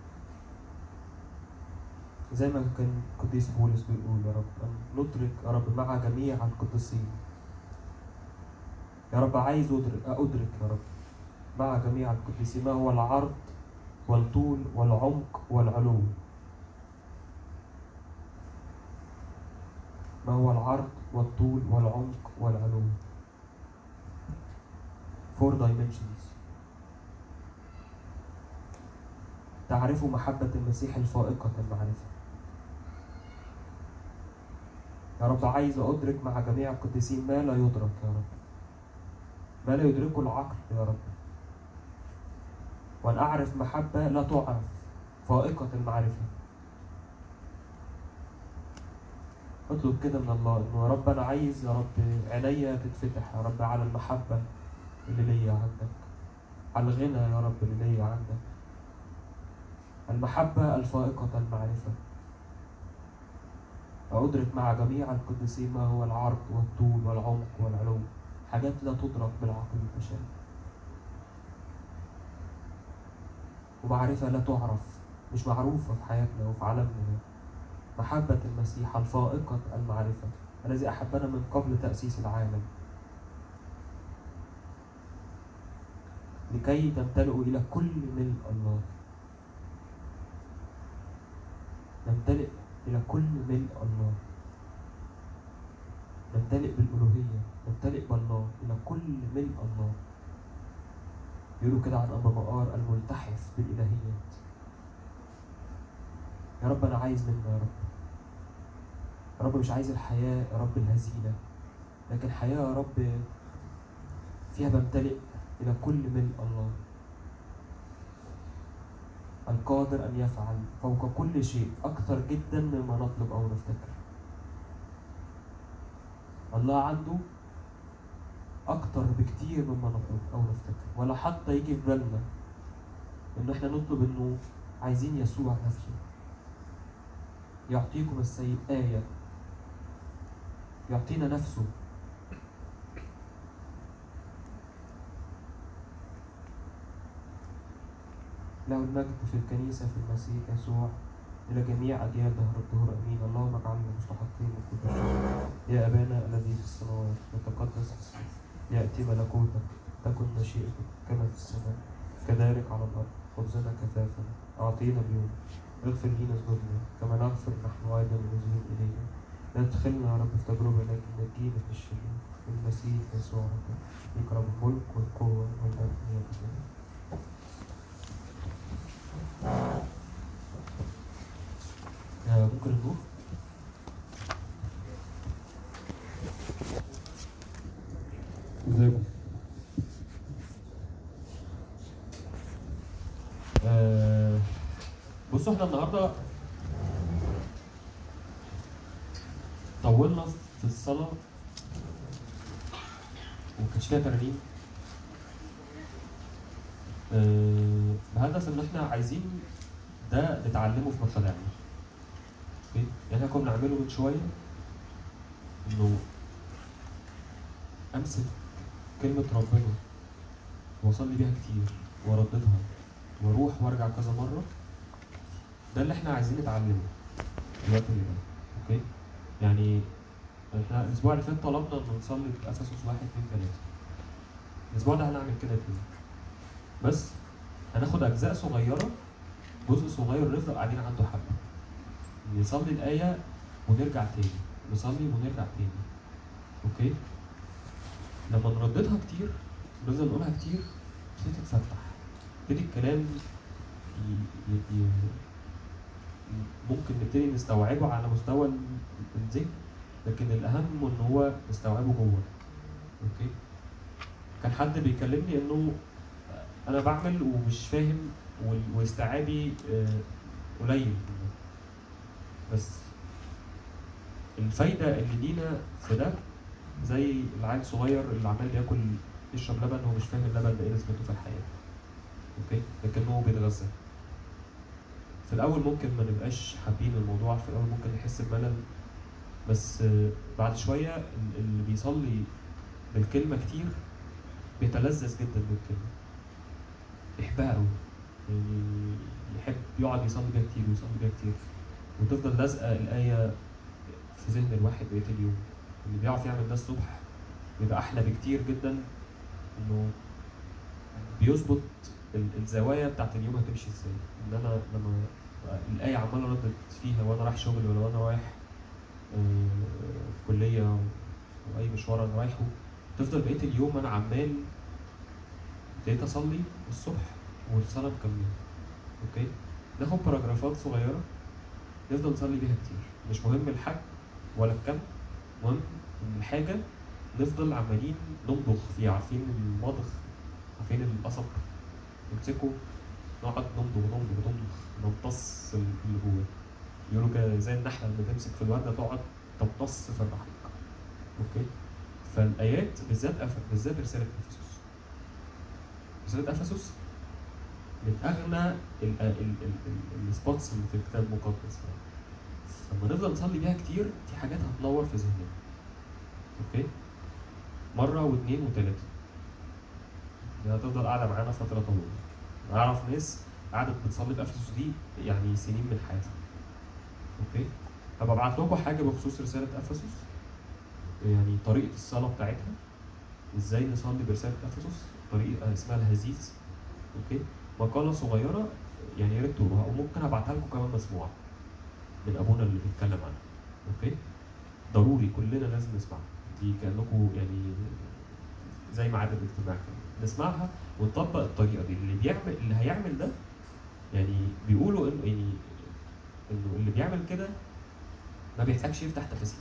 زي ما كان القديس بولس بيقول يا رب أن ندرك يا رب مع جميع القديسين يا رب عايز أدرك أدرك يا رب مع جميع القديسين ما هو العرض والطول والعمق والعلو ما هو العرض والطول والعمق والعلو four dimensions تعرفوا محبة المسيح الفائقة المعرفة يا رب عايز أدرك مع جميع القديسين ما لا يدرك يا رب ما لا يدركه العقل يا رب وأن أعرف محبة لا تعرف فائقة المعرفة اطلب كده من الله انه يا رب انا عايز يا رب عينيا تتفتح يا رب على المحبة اللي ليا عندك على الغنى يا رب اللي ليا عندك المحبة الفائقة المعرفة وأدرك مع جميع القديسين ما هو العرض والطول والعمق والعلو حاجات لا تدرك بالعقل البشري ومعرفة لا تعرف مش معروفة في حياتنا وفي عالمنا محبة المسيح الفائقة المعرفة الذي أحبنا من قبل تأسيس العالم لكي تمتلئوا إلى كل ملء الله نمتلئ إلى كل ملء الله نمتلئ بالألوهية نمتلئ بالله إلى كل ملء الله يقولوا كده عن أبا مقار الملتحف بالإلهيات يا رب أنا عايز منك يا رب يا رب مش عايز الحياة يا رب الهزيلة لكن حياة يا رب فيها بمتلئ إلى كل ملء الله القادر أن يفعل فوق كل شيء أكثر جدا مما نطلب أو نفتكر الله عنده أكتر بكتير مما نطلب أو نفتكر ولا حتى يجي في بالنا إن إحنا نطلب إنه عايزين يسوع نفسه يعطيكم السيد آية يعطينا نفسه له المجد في الكنيسة في المسيح يسوع إلى جميع أجيال دهر الدهور أمين اللهم اجعلنا مستحقين من كل شيء يا أبانا الذي في السماوات يتقدس اسمك يأتي ملكوتك تكن مشيئتك كما في السماء كذلك على الأرض خبزنا كفافا أعطينا اليوم اغفر لنا ذنوبنا كما نغفر نحن أيضا المذنبين إلينا لا تدخلنا يا رب في تجربة لكن نجينا من الشرير المسيح يسوع ربنا ليك رب الملك والقوة والأبد يا آه، ممكن نروح ازيكم آه، بصوا احنا النهارده طولنا في الصلاة ومكانش فيها ترانيم آه، بهدف ان احنا عايزين ده نتعلمه في مخادعنا اوكي يعني احنا كنا بنعمله من شويه انه امسك كلمه ربنا واصلي بيها كتير وارددها واروح وارجع كذا مره ده اللي احنا عايزين نتعلمه في الوقت اللي جاي اوكي يعني احنا الاسبوع اللي فات طلبنا ان نصلي افسس واحد اتنين تلاته الاسبوع ده هنعمل كده تاني بس هناخد اجزاء صغيره جزء صغير نفضل قاعدين عنده حبه نصلي الايه ونرجع تاني نصلي ونرجع تاني اوكي لما نرددها كتير نفضل نقولها كتير تبتدي تتفتح يبتدي الكلام ي- ي- ي- ممكن نبتدي نستوعبه على مستوى ال- الذهن لكن الاهم ان هو نستوعبه جوه اوكي كان حد بيكلمني انه انا بعمل ومش فاهم وال- واستيعابي آه، قليل بس الفايده اللي لينا في ده زي العيل الصغير اللي عمال ياكل يشرب لبن هو مش فاهم اللبن ده ايه لازمته في الحياه اوكي لكنه بيتغذى في الاول ممكن ما نبقاش حابين الموضوع في الاول ممكن نحس بملل بس آه، بعد شويه ال- اللي بيصلي بالكلمه كتير بيتلذذ جدا بالكلمه يحبها قوي يعني يحب يقعد يصلي بيها كتير ويصلي بيها كتير وتفضل لازقه الايه في ذهن الواحد بقيه اليوم اللي بيعرف يعمل ده الصبح بيبقى احلى بكتير جدا انه بيظبط ال- الزوايا بتاعت اليوم هتمشي ازاي ان انا لما أبقى الايه عمال اردد فيها وانا رايح شغل ولا وانا رايح آه، كليه او اي مشوار انا رايحه تفضل بقيه اليوم انا عمال ابتديت اصلي الصبح والصلاه مكمله اوكي ناخد باراجرافات صغيره نفضل نصلي بيها كتير مش مهم الحجم ولا الكم المهم ان الحاجه نفضل عمالين نمضغ فيها عارفين المضغ عارفين القصب نمسكه نقعد نمضغ نمضغ نمضغ نمتص اللي جواه يقولوا كده زي النحله لما تمسك في الورده تقعد تمتص في الرحيق اوكي فالايات بالذات أف- بالذات رساله افسس رساله افسس من اغنى ال- ال- ال- ال- السبوتس اللي في الكتاب المقدس لما نفضل نصلي بيها كتير في حاجات هتنور في ذهننا اوكي مره واثنين وثلاثه دي هتفضل قاعده معانا فتره طويله اعرف ناس قعدت بتصلي في افسس دي يعني سنين من حياتها اوكي هبقى ابعت لكم حاجه بخصوص رساله افسس يعني طريقه الصلاه بتاعتها ازاي نصلي برساله افسس طريقه اسمها الهزيز اوكي مقاله صغيره يعني يا ريت تقروها وممكن ابعتها لكم كمان مسموعه من ابونا اللي بيتكلم عنها اوكي ضروري كلنا لازم نسمعها دي كانكم يعني زي ميعاد الاجتماع كده نسمعها ونطبق الطريقه دي اللي بيعمل اللي هيعمل ده يعني بيقولوا انه يعني انه اللي بيعمل كده ما بيحتاجش يفتح تفاسير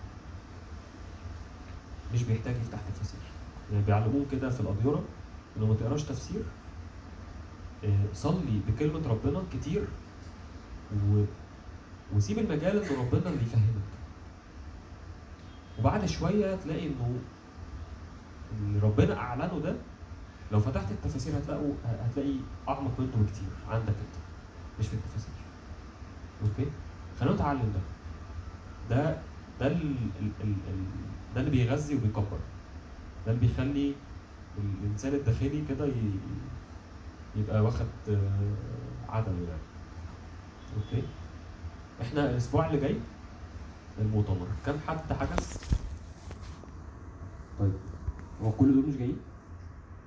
مش بيحتاج يفتح تفاسير يعني بيعلموه كده في الاديره انه ما تقراش تفسير آه، صلي بكلمه ربنا كتير و... وسيب المجال ان ربنا اللي يفهمك وبعد شويه تلاقي انه اللي ربنا اعلنه ده لو فتحت التفاسير هتلاقوا هتلاقي اعمق منه بكتير عندك انت مش في التفاسير اوكي خلينا نتعلم ده ده ده ال... ال... ال... ال... ده اللي بيغذي وبيكبر ده اللي بيخلي الانسان الداخلي كده ي... يبقى واخد آه، عدله يعني اوكي احنا الاسبوع اللي جاي المؤتمر كم حد حجز؟ طيب هو كل دول مش جايين؟